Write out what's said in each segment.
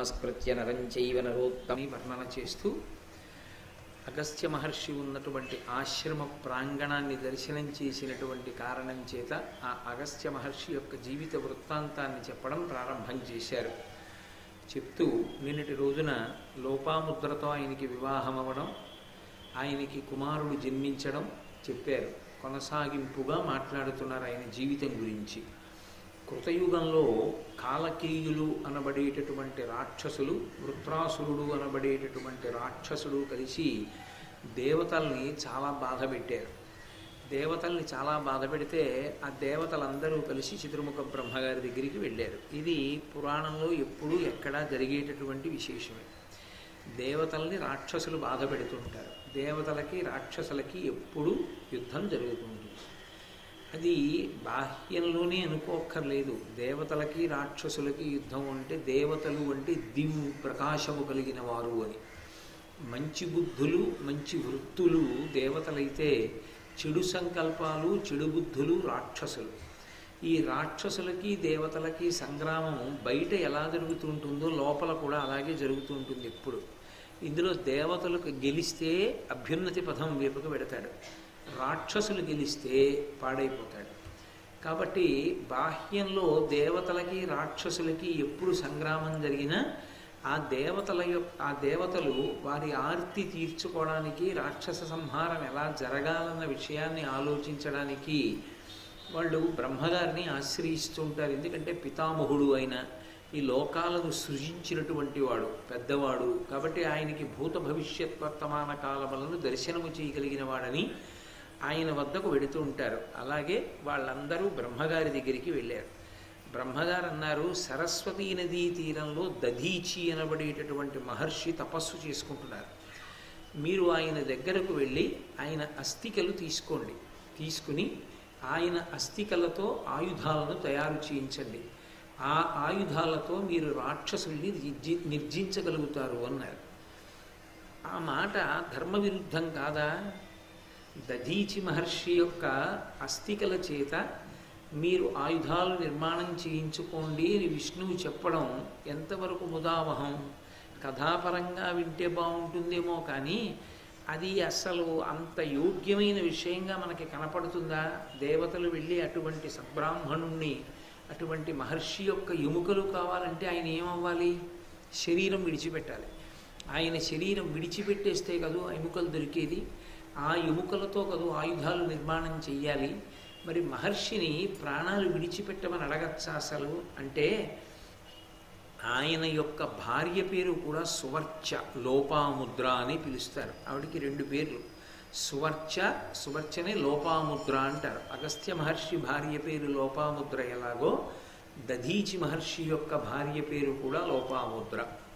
నమస్కృత్య నరం చైవ నరోత్తమి వర్ణన చేస్తూ అగస్త్య మహర్షి ఉన్నటువంటి ఆశ్రమ ప్రాంగణాన్ని దర్శనం చేసినటువంటి కారణం చేత ఆ అగస్త్య మహర్షి యొక్క జీవిత వృత్తాంతాన్ని చెప్పడం ప్రారంభం చేశారు చెప్తూ నిన్నటి రోజున లోపాముద్రతో ఆయనకి వివాహం అవ్వడం ఆయనకి కుమారుడు జన్మించడం చెప్పారు కొనసాగింపుగా మాట్లాడుతున్నారు ఆయన జీవితం గురించి కృతయుగంలో కాలకేయులు అనబడేటటువంటి రాక్షసులు వృత్రాసురుడు అనబడేటటువంటి రాక్షసుడు కలిసి దేవతల్ని చాలా బాధ పెట్టారు దేవతల్ని చాలా బాధ పెడితే ఆ దేవతలందరూ కలిసి చతుర్ముఖ బ్రహ్మగారి దగ్గరికి వెళ్ళారు ఇది పురాణంలో ఎప్పుడూ ఎక్కడా జరిగేటటువంటి విశేషమే దేవతల్ని రాక్షసులు బాధ పెడుతుంటారు దేవతలకి రాక్షసులకి ఎప్పుడు యుద్ధం జరుగుతుంది అది బాహ్యంలోనే అనుకోక్కర్లేదు దేవతలకి రాక్షసులకి యుద్ధం అంటే దేవతలు అంటే దివ్ ప్రకాశము కలిగిన వారు అని మంచి బుద్ధులు మంచి వృత్తులు దేవతలైతే చెడు సంకల్పాలు చెడు బుద్ధులు రాక్షసులు ఈ రాక్షసులకి దేవతలకి సంగ్రామం బయట ఎలా జరుగుతుంటుందో లోపల కూడా అలాగే జరుగుతూ ఉంటుంది ఎప్పుడు ఇందులో దేవతలకు గెలిస్తే అభ్యున్నతి పథం వైపుకు పెడతాడు రాక్షసులు గెలిస్తే పాడైపోతాడు కాబట్టి బాహ్యంలో దేవతలకి రాక్షసులకి ఎప్పుడు సంగ్రామం జరిగినా ఆ దేవతల యొక్క ఆ దేవతలు వారి ఆర్తి తీర్చుకోవడానికి రాక్షస సంహారం ఎలా జరగాలన్న విషయాన్ని ఆలోచించడానికి వాళ్ళు బ్రహ్మగారిని ఆశ్రయిస్తుంటారు ఎందుకంటే పితామహుడు అయిన ఈ లోకాలను సృజించినటువంటి వాడు పెద్దవాడు కాబట్టి ఆయనకి భూత భవిష్యత్ వర్తమాన కాలములను దర్శనము చేయగలిగిన వాడని ఆయన వద్దకు వెడుతూ ఉంటారు అలాగే వాళ్ళందరూ బ్రహ్మగారి దగ్గరికి వెళ్ళారు బ్రహ్మగారు అన్నారు సరస్వతీ నదీ తీరంలో దధీచి అనబడేటటువంటి మహర్షి తపస్సు చేసుకుంటున్నారు మీరు ఆయన దగ్గరకు వెళ్ళి ఆయన అస్థికలు తీసుకోండి తీసుకుని ఆయన అస్థికలతో ఆయుధాలను తయారు చేయించండి ఆ ఆయుధాలతో మీరు రాక్షసుల్ని నిర్జి నిర్జించగలుగుతారు అన్నారు ఆ మాట ధర్మ విరుద్ధం కాదా దధీచి మహర్షి యొక్క అస్థికల చేత మీరు ఆయుధాలు నిర్మాణం చేయించుకోండి అని విష్ణువు చెప్పడం ఎంతవరకు ముదావహం కథాపరంగా వింటే బాగుంటుందేమో కానీ అది అసలు అంత యోగ్యమైన విషయంగా మనకి కనపడుతుందా దేవతలు వెళ్ళి అటువంటి సద్బ్రాహ్మణుణ్ణి అటువంటి మహర్షి యొక్క ఎముకలు కావాలంటే ఆయన ఏమవ్వాలి శరీరం విడిచిపెట్టాలి ఆయన శరీరం విడిచిపెట్టేస్తే కదూ ఎముకలు దొరికేది ఆ ఎముకలతో కదూ ఆయుధాలు నిర్మాణం చెయ్యాలి మరి మహర్షిని ప్రాణాలు విడిచిపెట్టమని అడగచ్చా అసలు అంటే ఆయన యొక్క భార్య పేరు కూడా సువర్చ లోపాముద్ర అని పిలుస్తారు ఆవిడికి రెండు పేర్లు సువర్చ సువర్చనే లోపాముద్ర అంటారు అగస్త్య మహర్షి భార్య పేరు లోపాముద్ర ఎలాగో దధీచి మహర్షి యొక్క భార్య పేరు కూడా లోపాముద్ర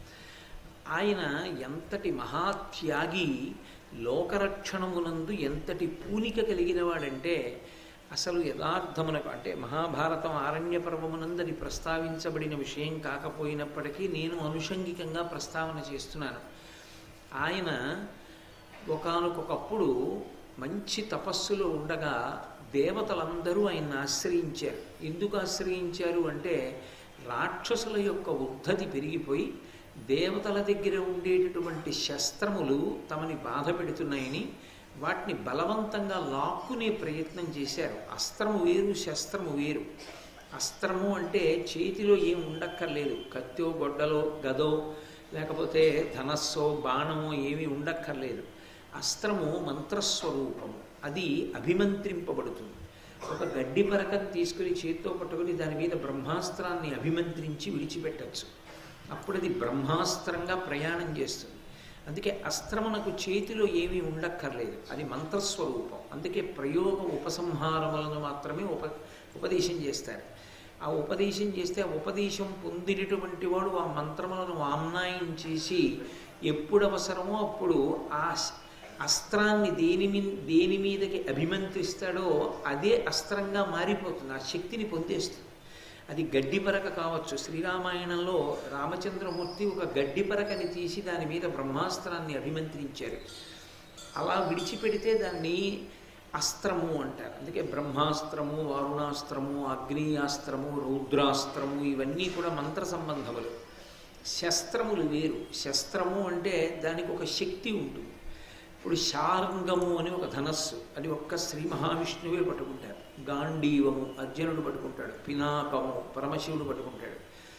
ఆయన ఎంతటి మహాత్యాగి లోకరక్షణమునందు ఎంతటి పూనిక కలిగిన వాడంటే అసలు యథార్థమునకు అంటే మహాభారతం ఆరణ్య పర్వమునందని ప్రస్తావించబడిన విషయం కాకపోయినప్పటికీ నేను అనుషంగికంగా ప్రస్తావన చేస్తున్నాను ఆయన ఒకనకొకప్పుడు మంచి తపస్సులో ఉండగా దేవతలందరూ ఆయన్ని ఆశ్రయించారు ఎందుకు ఆశ్రయించారు అంటే రాక్షసుల యొక్క ఉద్ధతి పెరిగిపోయి దేవతల దగ్గర ఉండేటటువంటి శస్త్రములు తమని బాధ పెడుతున్నాయని వాటిని బలవంతంగా లాక్కునే ప్రయత్నం చేశారు అస్త్రము వేరు శస్త్రము వేరు అస్త్రము అంటే చేతిలో ఏం ఉండక్కర్లేదు కత్తో గొడ్డలో గదో లేకపోతే ధనస్సో బాణమో ఏమీ ఉండక్కర్లేదు అస్త్రము మంత్రస్వరూపము అది అభిమంత్రింపబడుతుంది ఒక గడ్డి పరకం తీసుకుని చేత్తో పట్టుకుని దాని మీద బ్రహ్మాస్త్రాన్ని అభిమంత్రించి విడిచిపెట్టచ్చు అప్పుడు అది బ్రహ్మాస్త్రంగా ప్రయాణం చేస్తుంది అందుకే అస్త్రమునకు చేతిలో ఏమీ ఉండక్కర్లేదు అది మంత్రస్వరూపం అందుకే ప్రయోగ ఉపసంహారములను మాత్రమే ఉప ఉపదేశం చేస్తారు ఆ ఉపదేశం చేస్తే ఆ ఉపదేశం పొందినటువంటి వాడు ఆ మంత్రములను ఆమ్నాయం చేసి ఎప్పుడు అవసరమో అప్పుడు ఆ అస్త్రాన్ని దేని మీ దేని మీదకి అభిమంత్రిస్తాడో అదే అస్త్రంగా మారిపోతుంది ఆ శక్తిని పొందేస్తుంది అది గడ్డి పరక కావచ్చు శ్రీరామాయణంలో రామచంద్రమూర్తి ఒక గడ్డి పరకని తీసి దాని మీద బ్రహ్మాస్త్రాన్ని అభిమంత్రించారు అలా విడిచిపెడితే దాన్ని అస్త్రము అంటారు అందుకే బ్రహ్మాస్త్రము వారుణాస్త్రము అగ్నియాస్త్రము రౌద్రాస్త్రము ఇవన్నీ కూడా మంత్ర సంబంధములు శస్త్రములు వేరు శస్త్రము అంటే దానికి ఒక శక్తి ఉంటుంది ఇప్పుడు శార్ంగము అని ఒక ధనస్సు అది ఒక్క శ్రీ మహావిష్ణువే పట్టుకుంటారు గాంధీవము అర్జునుడు పట్టుకుంటాడు పినాకము పరమశివుడు పట్టుకుంటాడు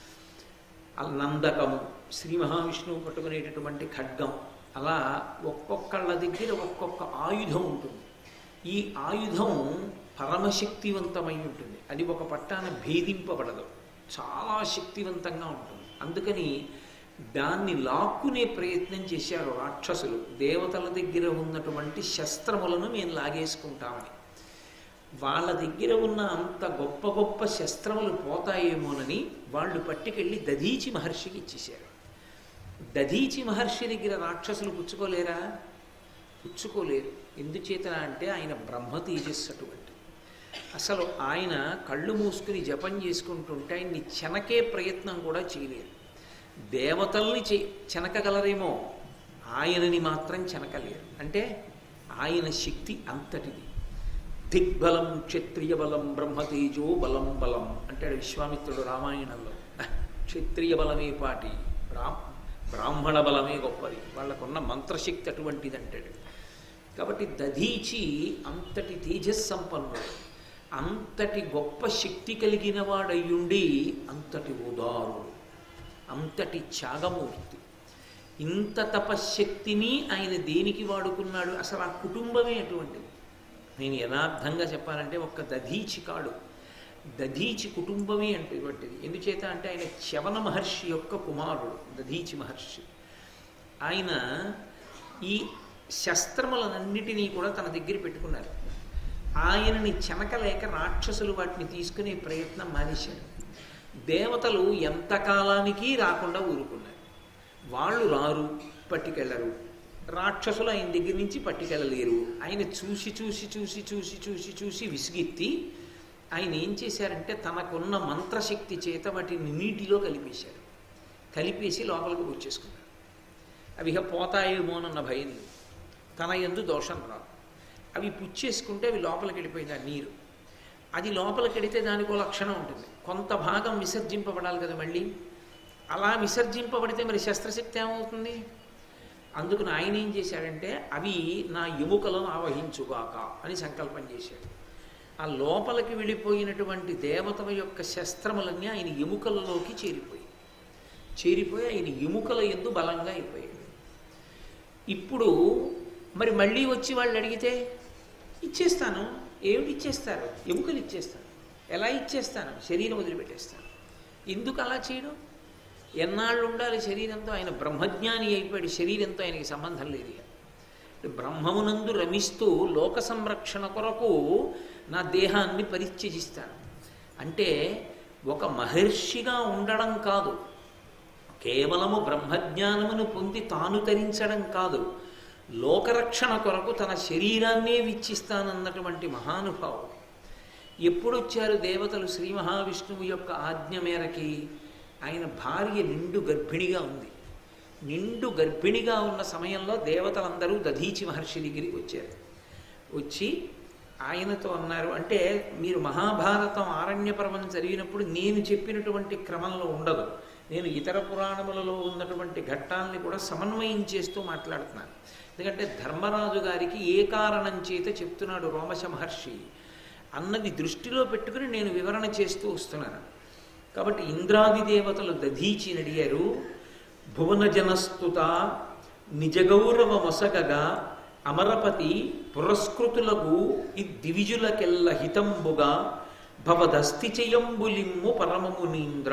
నందకము శ్రీ మహావిష్ణువు పట్టుకునేటటువంటి ఖడ్గం అలా ఒక్కొక్కళ్ళ దగ్గర ఒక్కొక్క ఆయుధం ఉంటుంది ఈ ఆయుధం పరమశక్తివంతమై ఉంటుంది అది ఒక పట్టాన భేదింపబడదు చాలా శక్తివంతంగా ఉంటుంది అందుకని దాన్ని లాక్కునే ప్రయత్నం చేశారు రాక్షసులు దేవతల దగ్గర ఉన్నటువంటి శస్త్రములను మేము లాగేసుకుంటామని వాళ్ళ దగ్గర ఉన్న అంత గొప్ప గొప్ప శస్త్రములు పోతాయేమోనని వాళ్ళు పట్టుకెళ్ళి దధీచి మహర్షికి ఇచ్చేశారు దధీచి మహర్షి దగ్గర రాక్షసులు పుచ్చుకోలేరా పుచ్చుకోలేరు ఎందుచేతన అంటే ఆయన బ్రహ్మ తేజస్సు అటువంటి అసలు ఆయన కళ్ళు మూసుకుని జపం చేసుకుంటుంటే ఆయన్ని చెనకే ప్రయత్నం కూడా చేయలేరు దేవతల్ని చె చెనకగలరేమో ఆయనని మాత్రం చెనకలేరు అంటే ఆయన శక్తి అంతటిది దిగ్బలం క్షత్రియ బలం బ్రహ్మతేజో బలం బలం అంటాడు విశ్వామిత్రుడు రామాయణంలో క్షత్రియ బలమే పాటి బ్రా బ్రాహ్మణ బలమే గొప్పది వాళ్ళకున్న మంత్రశక్తి అటువంటిది అంటాడు కాబట్టి దధీచి అంతటి తేజస్సంపన్నుడు అంతటి గొప్ప శక్తి కలిగిన వాడయ్యుండి అంతటి ఉదారుడు అంతటి త్యాగమూర్తి ఇంత తపశ్శక్తిని ఆయన దేనికి వాడుకున్నాడు అసలు ఆ కుటుంబమే అటువంటిది నేను యథార్థంగా చెప్పాలంటే ఒక్క దధీచి కాడు దధీచి కుటుంబమే అటువంటిది ఎందుచేత అంటే ఆయన చవన మహర్షి యొక్క కుమారుడు దధీచి మహర్షి ఆయన ఈ శస్త్రములన్నిటినీ కూడా తన దగ్గర పెట్టుకున్నారు ఆయనని చెనకలేక రాక్షసులు వాటిని తీసుకునే ప్రయత్నం మానేశారు దేవతలు ఎంతకాలానికి రాకుండా ఊరుకున్నారు వాళ్ళు రారు పట్టుకెళ్ళరు రాక్షసులు ఆయన దగ్గర నుంచి పట్టుకెళ్ళలేరు ఆయన చూసి చూసి చూసి చూసి చూసి చూసి విసిగెత్తి ఆయన ఏం చేశారంటే తనకున్న మంత్రశక్తి చేత వాటిని నీటిలో కలిపేశారు కలిపేసి లోపలికి వచ్చేసుకున్నారు అవి ఇక పోతాయేమోనన్న భయం లేదు తన ఎందు దోషం రాదు అవి పుచ్చేసుకుంటే అవి లోపలికి వెళ్ళిపోయింది ఆ నీరు అది లోపలికి వెళితే దానికి ఒక లక్షణం ఉంటుంది కొంత భాగం విసర్జింపబడాలి కదా మళ్ళీ అలా విసర్జింపబడితే మరి శస్త్రశక్తి ఏమవుతుంది అందుకని ఆయన ఏం చేశాడంటే అవి నా ఎముకలను ఆవహించుగాక అని సంకల్పం చేశాడు ఆ లోపలికి వెళ్ళిపోయినటువంటి దేవతల యొక్క శస్త్రములన్నీ ఆయన ఎముకలలోకి చేరిపోయి చేరిపోయి ఆయన ఎముకల ఎందు బలంగా అయిపోయాడు ఇప్పుడు మరి మళ్ళీ వచ్చి వాళ్ళు అడిగితే ఇచ్చేస్తాను ఏమిటి ఇచ్చేస్తారు ఎముకలు ఇచ్చేస్తాను ఎలా ఇచ్చేస్తాను శరీరం వదిలిపెట్టేస్తాను ఎందుకు అలా చేయడం ఎన్నాళ్ళు ఉండాలి శరీరంతో ఆయన బ్రహ్మజ్ఞాని అయిపోయాడు శరీరంతో ఆయనకి సంబంధం లేదు ఇక బ్రహ్మమునందు రమిస్తూ లోక సంరక్షణ కొరకు నా దేహాన్ని పరిత్యజిస్తాను అంటే ఒక మహర్షిగా ఉండడం కాదు కేవలము బ్రహ్మజ్ఞానమును పొంది తాను తరించడం కాదు లోకరక్షణ కొరకు తన శరీరాన్నే విచ్చిస్తానన్నటువంటి మహానుభావుడు ఎప్పుడొచ్చారు దేవతలు శ్రీ మహావిష్ణువు యొక్క ఆజ్ఞ మేరకి ఆయన భార్య నిండు గర్భిణిగా ఉంది నిండు గర్భిణిగా ఉన్న సమయంలో దేవతలందరూ దధీచి మహర్షి దగ్గరికి వచ్చారు వచ్చి ఆయనతో అన్నారు అంటే మీరు మహాభారతం ఆరణ్య పర్వం చదివినప్పుడు నేను చెప్పినటువంటి క్రమంలో ఉండదు నేను ఇతర పురాణములలో ఉన్నటువంటి ఘట్టాలని కూడా సమన్వయం చేస్తూ మాట్లాడుతున్నాను ఎందుకంటే ధర్మరాజు గారికి ఏ కారణం చేత చెప్తున్నాడు రోమశ మహర్షి అన్నది దృష్టిలో పెట్టుకుని నేను వివరణ చేస్తూ వస్తున్నాను కాబట్టి ఇంద్రాది దేవతలు దధీచిని అడిగారు భువన జనస్తుత నిజగౌరవ మొసగగా అమరపతి పురస్కృతులకు ఈ దివిజులకెల్ల హితంబుగా భవదస్తి చేయంబులిమ్ము పరమమునీంద్ర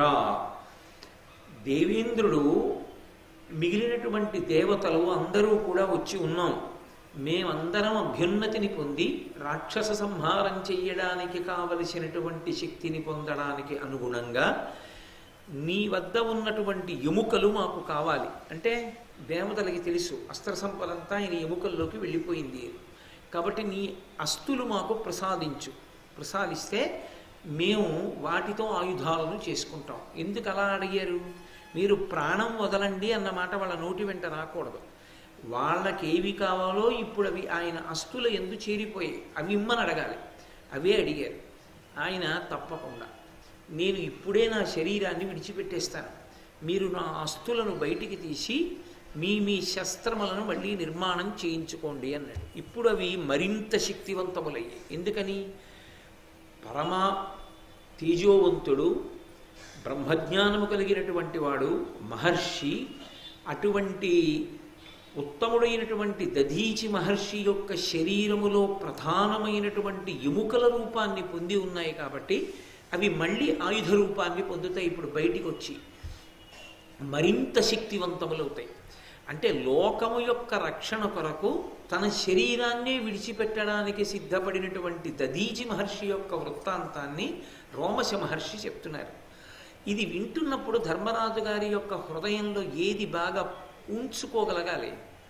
దేవేంద్రుడు మిగిలినటువంటి దేవతలు అందరూ కూడా వచ్చి ఉన్నాం మేమందరం అభ్యున్నతిని పొంది రాక్షస సంహారం చెయ్యడానికి కావలసినటువంటి శక్తిని పొందడానికి అనుగుణంగా నీ వద్ద ఉన్నటువంటి ఎముకలు మాకు కావాలి అంటే దేవతలకి తెలుసు అస్త్ర సంపదంతా ఆయన ఎముకల్లోకి వెళ్ళిపోయింది కాబట్టి నీ అస్తులు మాకు ప్రసాదించు ప్రసాదిస్తే మేము వాటితో ఆయుధాలను చేసుకుంటాం ఎందుకు అలా అడిగారు మీరు ప్రాణం వదలండి అన్న మాట వాళ్ళ నోటి వెంట రాకూడదు వాళ్ళకి ఏవి కావాలో ఇప్పుడు అవి ఆయన అస్తుల ఎందు చేరిపోయాయి అవి ఇమ్మని అడగాలి అవే అడిగారు ఆయన తప్పకుండా నేను ఇప్పుడే నా శరీరాన్ని విడిచిపెట్టేస్తాను మీరు నా అస్తులను బయటికి తీసి మీ మీ శస్త్రములను మళ్ళీ నిర్మాణం చేయించుకోండి అన్నాడు ఇప్పుడు అవి మరింత శక్తివంతములయ్యాయి ఎందుకని పరమా తేజోవంతుడు బ్రహ్మజ్ఞానము కలిగినటువంటి వాడు మహర్షి అటువంటి ఉత్తముడైనటువంటి దధీచి మహర్షి యొక్క శరీరములో ప్రధానమైనటువంటి ఎముకల రూపాన్ని పొంది ఉన్నాయి కాబట్టి అవి మళ్ళీ ఆయుధ రూపాన్ని పొందుతాయి ఇప్పుడు బయటికి వచ్చి మరింత శక్తివంతములవుతాయి అంటే లోకము యొక్క రక్షణ కొరకు తన శరీరాన్నే విడిచిపెట్టడానికి సిద్ధపడినటువంటి దదీచి మహర్షి యొక్క వృత్తాంతాన్ని రోమశ మహర్షి చెప్తున్నారు ఇది వింటున్నప్పుడు ధర్మరాజు గారి యొక్క హృదయంలో ఏది బాగా ఉంచుకోగలగాలి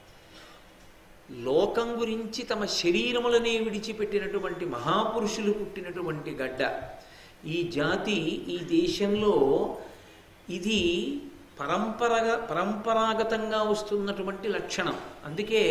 లోకం గురించి తమ శరీరములనే విడిచిపెట్టినటువంటి మహాపురుషులు పుట్టినటువంటి గడ్డ ఈ జాతి ఈ దేశంలో ఇది పరంపరగా పరంపరాగతంగా వస్తున్నటువంటి లక్షణం అందుకే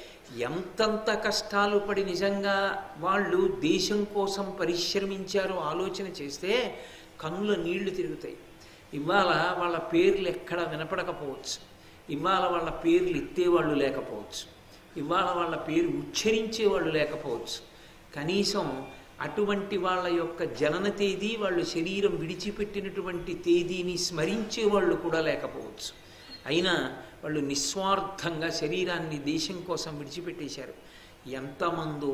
ఎంతంత కష్టాలు పడి నిజంగా వాళ్ళు దేశం కోసం పరిశ్రమించారో ఆలోచన చేస్తే కన్నుల నీళ్లు తిరుగుతాయి ఇవాళ వాళ్ళ పేర్లు ఎక్కడ వినపడకపోవచ్చు ఇవాళ వాళ్ళ పేర్లు ఎత్తేవాళ్ళు లేకపోవచ్చు ఇవాళ వాళ్ళ పేరు ఉచ్చరించేవాళ్ళు లేకపోవచ్చు కనీసం అటువంటి వాళ్ళ యొక్క జనన తేదీ వాళ్ళు శరీరం విడిచిపెట్టినటువంటి తేదీని స్మరించే వాళ్ళు కూడా లేకపోవచ్చు అయినా వాళ్ళు నిస్వార్థంగా శరీరాన్ని దేశం కోసం విడిచిపెట్టేశారు ఎంతమందో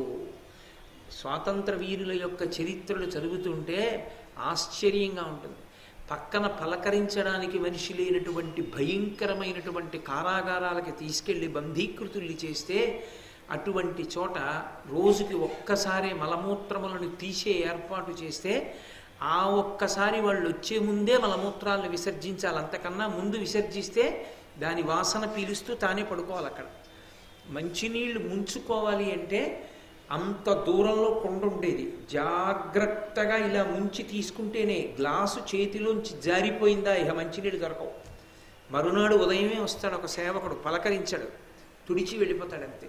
స్వాతంత్ర వీరుల యొక్క చరిత్రలు చదువుతుంటే ఆశ్చర్యంగా ఉంటుంది పక్కన పలకరించడానికి మనిషి లేనటువంటి భయంకరమైనటువంటి కారాగారాలకి తీసుకెళ్లి బంధీకృతుల్ని చేస్తే అటువంటి చోట రోజుకి ఒక్కసారి మలమూత్రములను తీసే ఏర్పాటు చేస్తే ఆ ఒక్కసారి వాళ్ళు వచ్చే ముందే మలమూత్రాలను విసర్జించాలి అంతకన్నా ముందు విసర్జిస్తే దాని వాసన పీలుస్తూ తానే పడుకోవాలి అక్కడ మంచినీళ్ళు ముంచుకోవాలి అంటే అంత దూరంలో కొండ ఉండేది జాగ్రత్తగా ఇలా ముంచి తీసుకుంటేనే గ్లాసు చేతిలోంచి జారిపోయిందా ఇక మంచినీళ్ళు దొరకవు మరునాడు ఉదయమే వస్తాడు ఒక సేవకుడు పలకరించాడు తుడిచి వెళ్ళిపోతాడంతే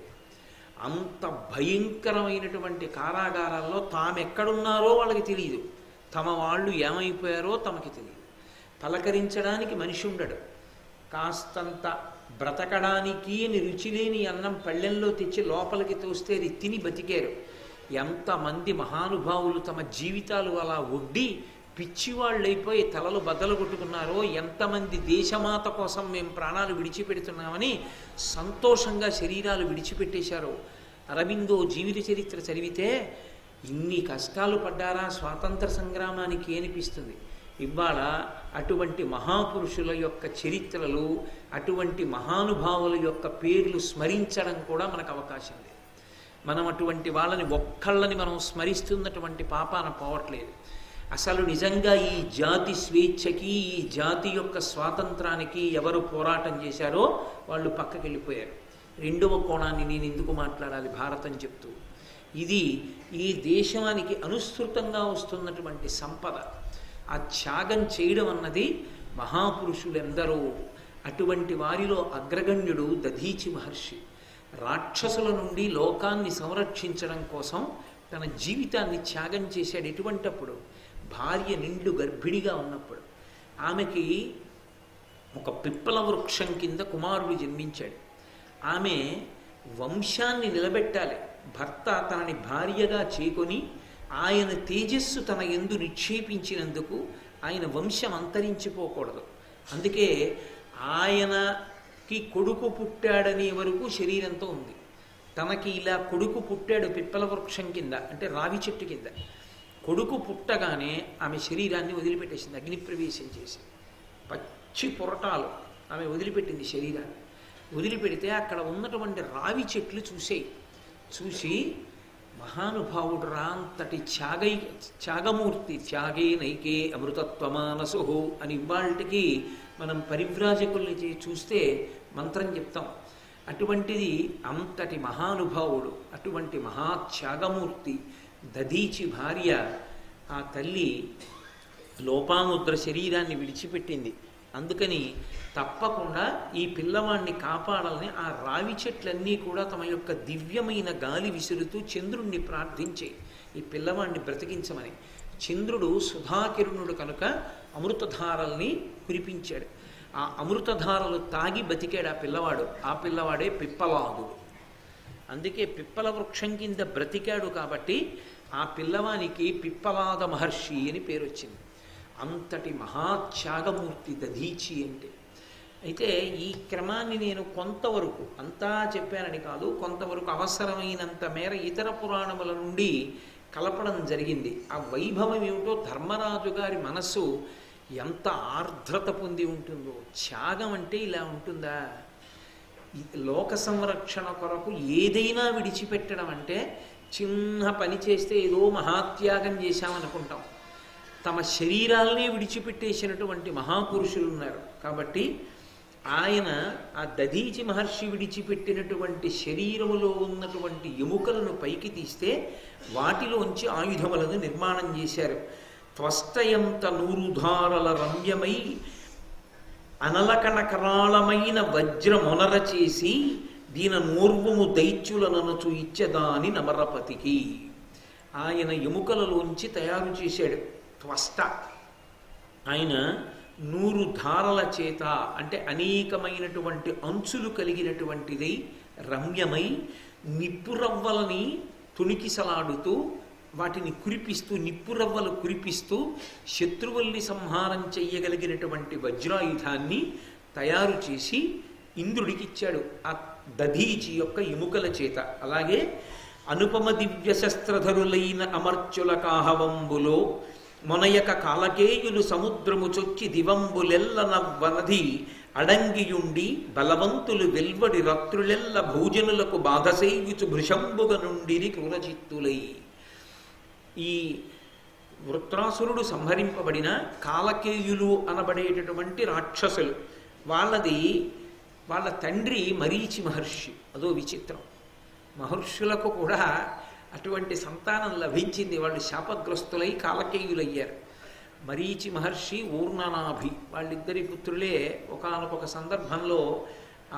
అంత భయంకరమైనటువంటి కారాగారాల్లో తామెక్కడున్నారో వాళ్ళకి తెలియదు తమ వాళ్ళు ఏమైపోయారో తమకి తెలియదు పలకరించడానికి మనిషి ఉండడు కాస్తంత బ్రతకడానికి అని రుచిలేని అన్నం పళ్ళెంలో తెచ్చి లోపలికి తోస్తే అది తిని బతికారు ఎంతమంది మహానుభావులు తమ జీవితాలు అలా ఒడ్డి పిచ్చివాళ్ళైపోయి తలలు బద్దలు కొట్టుకున్నారో ఎంతమంది దేశమాత కోసం మేము ప్రాణాలు విడిచిపెడుతున్నామని సంతోషంగా శరీరాలు విడిచిపెట్టేశారో అరవిందో జీవిత చరిత్ర చదివితే ఇన్ని కష్టాలు పడ్డారా స్వాతంత్ర సంగ్రామానికి అనిపిస్తుంది ఇవాళ అటువంటి మహాపురుషుల యొక్క చరిత్రలు అటువంటి మహానుభావుల యొక్క పేర్లు స్మరించడం కూడా మనకు అవకాశం లేదు మనం అటువంటి వాళ్ళని ఒక్కళ్ళని మనం స్మరిస్తున్నటువంటి పాపాన పోవట్లేదు అసలు నిజంగా ఈ జాతి స్వేచ్ఛకి ఈ జాతి యొక్క స్వాతంత్రానికి ఎవరు పోరాటం చేశారో వాళ్ళు పక్కకి వెళ్ళిపోయారు రెండవ కోణాన్ని నేను ఎందుకు మాట్లాడాలి భారతం చెప్తూ ఇది ఈ దేశానికి అనుసృతంగా వస్తున్నటువంటి సంపద ఆ త్యాగం చేయడం అన్నది మహాపురుషులెందరో అటువంటి వారిలో అగ్రగణ్యుడు దధీచి మహర్షి రాక్షసుల నుండి లోకాన్ని సంరక్షించడం కోసం తన జీవితాన్ని త్యాగం చేశాడు ఎటువంటప్పుడు భార్య నిండు గర్భిణిగా ఉన్నప్పుడు ఆమెకి ఒక పిప్పల వృక్షం కింద కుమారుడు జన్మించాడు ఆమె వంశాన్ని నిలబెట్టాలి భర్త తనని భార్యగా చేకొని ఆయన తేజస్సు తన ఎందు నిక్షేపించినందుకు ఆయన వంశం అంతరించిపోకూడదు అందుకే ఆయనకి కొడుకు పుట్టాడనే వరకు శరీరంతో ఉంది తనకి ఇలా కొడుకు పుట్టాడు పిప్పల వృక్షం కింద అంటే రావి చెట్టు కింద కొడుకు పుట్టగానే ఆమె శరీరాన్ని వదిలిపెట్టేసింది అగ్నిప్రవేశం చేసి పచ్చి పొరటాలు ఆమె వదిలిపెట్టింది శరీరాన్ని వదిలిపెడితే అక్కడ ఉన్నటువంటి రావి చెట్లు చూసేయి చూసి మహానుభావుడు రాంతటి త్యాగై త్యాగమూర్తి త్యాగే నైకే అమృతత్వమానసు అని ఇవాళకి మనం పరివ్రాజకుల్ని చే- చూస్తే మంత్రం చెప్తాం అటువంటిది అంతటి మహానుభావుడు అటువంటి మహాత్యాగమూర్తి దధీచి భార్య ఆ తల్లి లోపాముద్ర శరీరాన్ని విడిచిపెట్టింది అందుకని తప్పకుండా ఈ పిల్లవాణ్ణి కాపాడాలని ఆ రావి చెట్లన్నీ కూడా తమ యొక్క దివ్యమైన గాలి విసురుతూ చంద్రుణ్ణి ప్రార్థించే ఈ పిల్లవాణ్ణి బ్రతికించమని చంద్రుడు సుధాకిరణుడు కనుక అమృతధారల్ని కురిపించాడు ఆ అమృతధారలు తాగి బతికాడు ఆ పిల్లవాడు ఆ పిల్లవాడే పిప్పలాదుడు అందుకే పిప్పల వృక్షం కింద బ్రతికాడు కాబట్టి ఆ పిల్లవానికి పిప్పలాద మహర్షి అని పేరు వచ్చింది అంతటి మహాత్యాగమూర్తి దధీచి అంటే అయితే ఈ క్రమాన్ని నేను కొంతవరకు అంతా చెప్పానని కాదు కొంతవరకు అవసరమైనంత మేర ఇతర పురాణముల నుండి కలపడం జరిగింది ఆ వైభవం ఏమిటో ధర్మరాజు గారి మనస్సు ఎంత ఆర్ద్రత పొంది ఉంటుందో త్యాగం అంటే ఇలా ఉంటుందా ఈ లోక సంరక్షణ కొరకు ఏదైనా విడిచిపెట్టడం అంటే చిన్న పని చేస్తే ఏదో మహాత్యాగం చేశామనుకుంటాం తమ శరీరాలనే విడిచిపెట్టేసినటువంటి మహాపురుషులు ఉన్నారు కాబట్టి ఆయన ఆ దధీచి మహర్షి విడిచిపెట్టినటువంటి శరీరములో ఉన్నటువంటి ఎముకలను పైకి తీస్తే వాటిలోంచి ఆయుధములను నిర్మాణం చేశారు త్వష్టయంత నూరుధారల రమ్యమై అనలకనకరాళమైన వజ్రమొనర చేసి దీన నూర్వము దైత్యులననుచు ఇచ్చదాని నమరపతికి ఆయన ఎముకలలోంచి తయారు చేశాడు త్వష్ట ఆయన నూరు ధారల చేత అంటే అనేకమైనటువంటి అంచులు కలిగినటువంటిది రమ్యమై నిప్పురవ్వలని తుణికిసలాడుతూ వాటిని కురిపిస్తూ నిప్పురవ్వలు కురిపిస్తూ శత్రువుల్ని సంహారం చెయ్యగలిగినటువంటి వజ్రాయుధాన్ని తయారు చేసి ఇంద్రుడికి ఇచ్చాడు ఆ దధీచి యొక్క ఎముకల చేత అలాగే అనుపమ దివ్య శస్త్రధరులైన అమర్చుల కాహవంబులో మొనయక కాలకేయులు సముద్రము చొచ్చి దివంబులెల్లన వనధి అడంగియుండి బలవంతులు వెల్వడి రత్రులెల్ల భోజనులకు బాధసేయుచు భృశంబుగ నుండిని క్రూరచిత్తులై ఈ వృత్రాసురుడు సంహరింపబడిన కాలకేయులు అనబడేటటువంటి రాక్షసులు వాళ్ళది వాళ్ళ తండ్రి మరీచి మహర్షి అదో విచిత్రం మహర్షులకు కూడా అటువంటి సంతానం లభించింది వాళ్ళు శాపగ్రస్తులై కాలకేయులయ్యారు మరీచి మహర్షి ఊర్ణనాభి వాళ్ళిద్దరి పుత్రులే ఒకానొక సందర్భంలో ఆ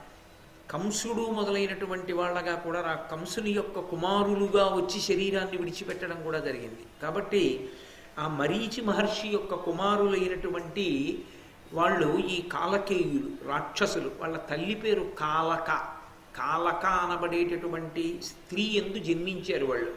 కంసుడు మొదలైనటువంటి వాళ్ళగా కూడా ఆ కంసుని యొక్క కుమారులుగా వచ్చి శరీరాన్ని విడిచిపెట్టడం కూడా జరిగింది కాబట్టి ఆ మరీచి మహర్షి యొక్క కుమారులైనటువంటి వాళ్ళు ఈ కాలకేయులు రాక్షసులు వాళ్ళ తల్లి పేరు కాలక కాలక అనబడేటటువంటి స్త్రీ ఎందు జన్మించారు వాళ్ళు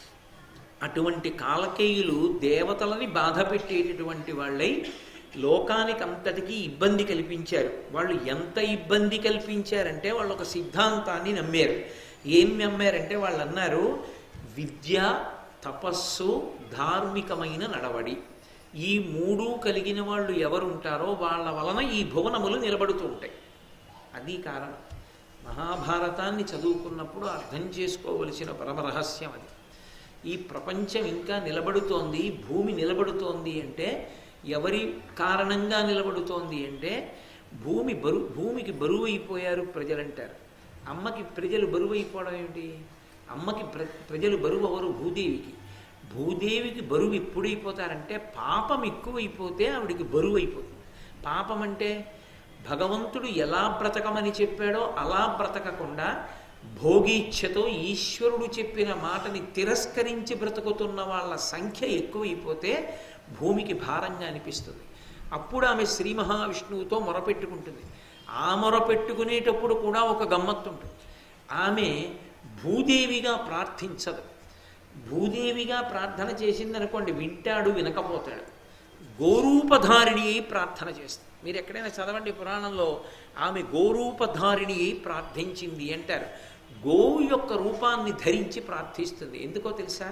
అటువంటి కాలకేయులు దేవతలని బాధ పెట్టేటటువంటి వాళ్ళై లోకానికి అంతటికీ ఇబ్బంది కల్పించారు వాళ్ళు ఎంత ఇబ్బంది కల్పించారంటే వాళ్ళు ఒక సిద్ధాంతాన్ని నమ్మారు ఏం నమ్మారంటే వాళ్ళు అన్నారు విద్య తపస్సు ధార్మికమైన నడవడి ఈ మూడు కలిగిన వాళ్ళు ఎవరుంటారో వాళ్ళ వలన ఈ భువనములు నిలబడుతూ ఉంటాయి అది కారణం మహాభారతాన్ని చదువుకున్నప్పుడు అర్థం చేసుకోవలసిన పరమరహస్యం అది ఈ ప్రపంచం ఇంకా నిలబడుతోంది భూమి నిలబడుతోంది అంటే ఎవరి కారణంగా నిలబడుతోంది అంటే భూమి బరు భూమికి బరువు అయిపోయారు ప్రజలంటారు అమ్మకి ప్రజలు బరువు అయిపోవడం ఏమిటి అమ్మకి ప్ర ప్రజలు బరువు ఎవరు భూదేవికి భూదేవికి బరువు ఎప్పుడైపోతారంటే పాపం ఎక్కువైపోతే ఆవిడికి బరువు అయిపోతుంది పాపం అంటే భగవంతుడు ఎలా బ్రతకమని చెప్పాడో అలా బ్రతకకుండా భోగీచ్ఛతో ఈశ్వరుడు చెప్పిన మాటని తిరస్కరించి బ్రతుకుతున్న వాళ్ళ సంఖ్య ఎక్కువైపోతే భూమికి భారంగా అనిపిస్తుంది అప్పుడు ఆమె శ్రీ మహావిష్ణువుతో మొరపెట్టుకుంటుంది ఆ మొరపెట్టుకునేటప్పుడు కూడా ఒక గమ్మత్తు ఉంటుంది ఆమె భూదేవిగా ప్రార్థించదు భూదేవిగా ప్రార్థన చేసిందనుకోండి వింటాడు వినకపోతాడు గోరూపధారిణి అయి ప్రార్థన చేస్తుంది మీరు ఎక్కడైనా చదవండి పురాణంలో ఆమె గోరూపధారిణి అయి ప్రార్థించింది అంటారు గోవు యొక్క రూపాన్ని ధరించి ప్రార్థిస్తుంది ఎందుకో తెలుసా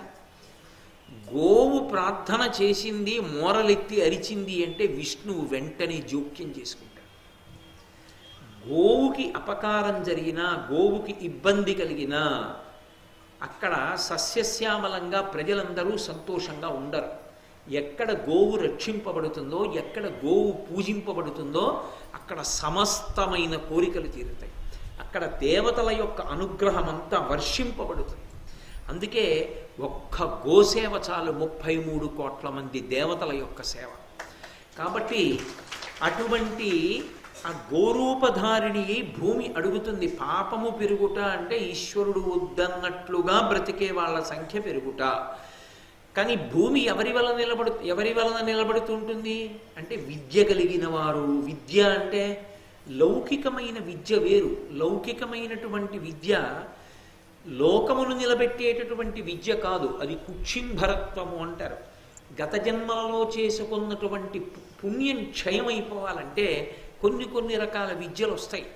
గోవు ప్రార్థన చేసింది మోరలెత్తి అరిచింది అంటే విష్ణువు వెంటనే జోక్యం చేసుకుంటాడు గోవుకి అపకారం జరిగినా గోవుకి ఇబ్బంది కలిగినా అక్కడ సస్యశ్యామలంగా ప్రజలందరూ సంతోషంగా ఉండరు ఎక్కడ గోవు రక్షింపబడుతుందో ఎక్కడ గోవు పూజింపబడుతుందో అక్కడ సమస్తమైన కోరికలు తీరుతాయి అక్కడ దేవతల యొక్క అనుగ్రహం అంతా వర్షింపబడుతుంది అందుకే ఒక్క గోసేవ చాలు ముప్పై మూడు కోట్ల మంది దేవతల యొక్క సేవ కాబట్టి అటువంటి ఆ గోరూపధారిణి భూమి అడుగుతుంది పాపము పెరుగుట అంటే ఈశ్వరుడు వద్దన్నట్లుగా బ్రతికే వాళ్ళ సంఖ్య పెరుగుట కానీ భూమి ఎవరి వలన నిలబడు ఎవరి వలన నిలబడుతుంటుంది అంటే విద్య కలిగిన వారు విద్య అంటే లౌకికమైన విద్య వేరు లౌకికమైనటువంటి విద్య లోకమును నిలబెట్టేటటువంటి విద్య కాదు అది కుక్షింభరత్వము అంటారు గత జన్మలలో చేసుకున్నటువంటి పు- పుణ్యం క్షయమైపోవాలంటే కొన్ని కొన్ని రకాల విద్యలు వస్తాయి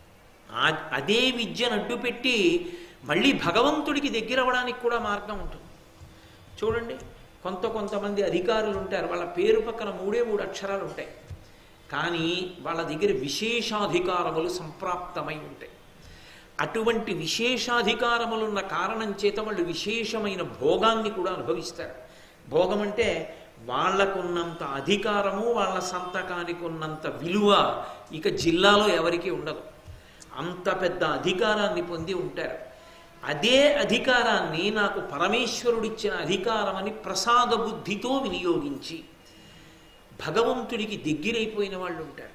ఆ- అదే విద్యను అడ్డుపెట్టి మళ్ళీ భగవంతుడికి దగ్గర అవ్వడానికి కూడా మార్గం ఉంటుంది చూడండి కొంత కొంతమంది అధికారులు ఉంటారు వాళ్ళ పేరు పక్కన మూడే మూడు అక్షరాలు ఉంటాయి కానీ వాళ్ళ దగ్గర విశేషాధికారములు సంప్రాప్తమై ఉంటాయి అటువంటి విశేషాధికారములున్న కారణం చేత వాళ్ళు విశేషమైన భోగాన్ని కూడా అనుభవిస్తారు భోగం అంటే వాళ్లకున్నంత అధికారము వాళ్ళ సంతకానికి ఉన్నంత విలువ ఇక జిల్లాలో ఎవరికీ ఉండదు అంత పెద్ద అధికారాన్ని పొంది ఉంటారు అదే అధికారాన్ని నాకు పరమేశ్వరుడిచ్చిన అధికారమని ప్రసాద బుద్ధితో వినియోగించి భగవంతుడికి దగ్గరైపోయిన వాళ్ళు ఉంటారు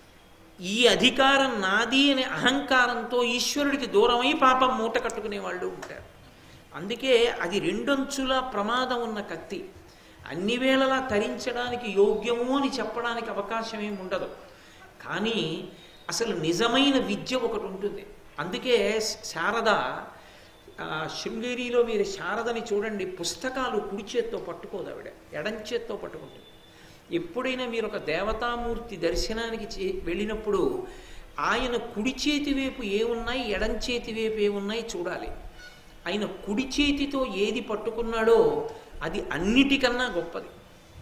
ఈ అధికారం నాది అనే అహంకారంతో ఈశ్వరుడికి దూరమై పాపం మూట కట్టుకునే వాళ్ళు ఉంటారు అందుకే అది రెండొంచుల ప్రమాదం ఉన్న కత్తి అన్ని వేళలా తరించడానికి యోగ్యము అని చెప్పడానికి అవకాశం ఏమి ఉండదు కానీ అసలు నిజమైన విద్య ఒకటి ఉంటుంది అందుకే శారద ఆ, శృంగేరిలో మీరు శారదని చూడండి పుస్తకాలు కుడి చేత్తో పట్టుకోదు ఆవిడ ఎడం చేత్తో పట్టుకుంటుంది ఎప్పుడైనా మీరు ఒక దేవతామూర్తి దర్శనానికి చే- వెళ్ళినప్పుడు ఆయన కుడి చేతి వైపు ఏమున్నాయి ఎడం చేతి వైపు ఏమున్నాయి చూడాలి ఆయన కుడి చేతితో ఏది పట్టుకున్నాడో అది అన్నిటికన్నా గొప్పది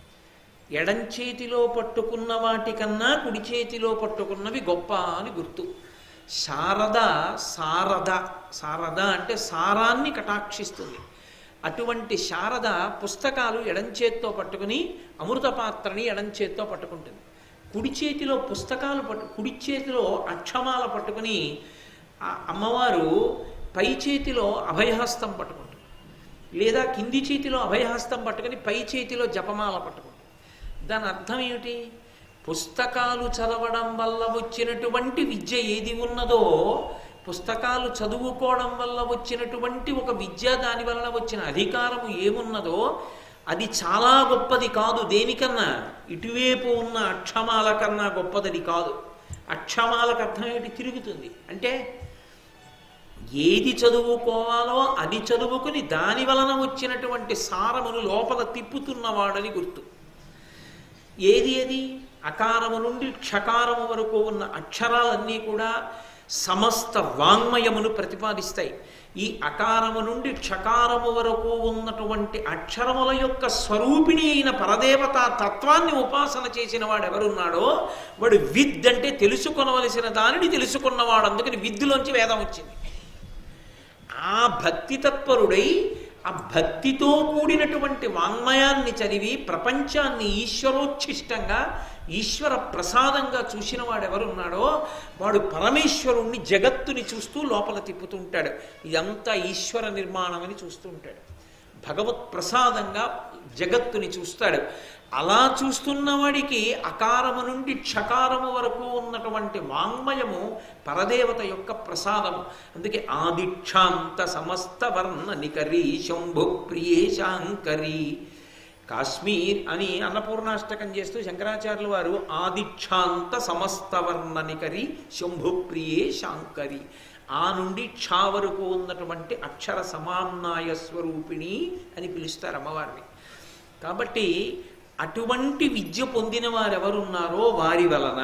ఎడం చేతిలో పట్టుకున్న వాటికన్నా కుడి చేతిలో పట్టుకున్నవి గొప్ప అని గుర్తు శారద సారద సారద అంటే సారాన్ని కటాక్షిస్తుంది అటువంటి శారద పుస్తకాలు ఎడం చేత్తో పట్టుకుని అమృత పాత్రని ఎడం చేత్తో పట్టుకుంటుంది కుడి చేతిలో పుస్తకాలు పట్టు కుడి చేతిలో అక్షమాల పట్టుకుని ఆ అమ్మవారు పై చేతిలో అభయహస్తం పట్టుకుంటుంది లేదా కింది చేతిలో అభయహస్తం పట్టుకుని పై చేతిలో జపమాల పట్టుకుంటుంది దాని అర్థం ఏమిటి పుస్తకాలు చదవడం వల్ల వచ్చినటువంటి విద్య ఏది ఉన్నదో పుస్తకాలు చదువుకోవడం వల్ల వచ్చినటువంటి ఒక విద్య దాని వలన వచ్చిన అధికారము ఏమున్నదో అది చాలా గొప్పది కాదు దేనికన్నా ఇటువైపు ఉన్న అక్షమాల కన్నా గొప్పది కాదు అక్షమాలకు అర్థం ఏంటి తిరుగుతుంది అంటే ఏది చదువుకోవాలో అది చదువుకుని దాని వలన వచ్చినటువంటి సారమును లోపల తిప్పుతున్నవాడని గుర్తు ఏది ఏది అకారము నుండి క్షకారము వరకు ఉన్న అక్షరాలన్నీ కూడా సమస్త వాంగ్మయమును ప్రతిపాదిస్తాయి ఈ అకారము నుండి క్షకారము వరకు ఉన్నటువంటి అక్షరముల యొక్క స్వరూపిణి అయిన పరదేవతా తత్వాన్ని ఉపాసన చేసిన వాడు ఎవరున్నాడో వాడు విద్ అంటే తెలుసుకొనవలసిన దానిని తెలుసుకున్నవాడు అందుకని విద్దులోంచి వేదం వచ్చింది ఆ భక్తి తత్పరుడై ఆ భక్తితో కూడినటువంటి వాంగ్మయాన్ని చదివి ప్రపంచాన్ని ఈశ్వరోచ్ఛిష్టంగా ఈశ్వర ప్రసాదంగా చూసిన వాడు ఎవరున్నాడో వాడు పరమేశ్వరుణ్ణి జగత్తుని చూస్తూ లోపల తిప్పుతూ ఉంటాడు ఇదంతా ఈశ్వర నిర్మాణం అని చూస్తూ ఉంటాడు భగవత్ ప్రసాదంగా జగత్తుని చూస్తాడు అలా చూస్తున్న వాడికి అకారము నుండి క్షకారము వరకు ఉన్నటువంటి వాంగ్మయము పరదేవత యొక్క ప్రసాదము అందుకే ఆదిక్షాంత సమస్త వర్ణ నికరి శంభు ప్రియే శాంకరి కాశ్మీర్ అని అన్నపూర్ణాష్టకం చేస్తూ శంకరాచార్యుల వారు ఆదిక్షాంత సమస్త వర్ణనికరి శంభుప్రియే శాంకరి ఆ నుండి క్షా వరకు ఉన్నటువంటి అక్షర సమామ్నాయ స్వరూపిణి అని పిలుస్తారు అమ్మవారిని కాబట్టి అటువంటి విద్య పొందిన వారు ఎవరున్నారో వారి వలన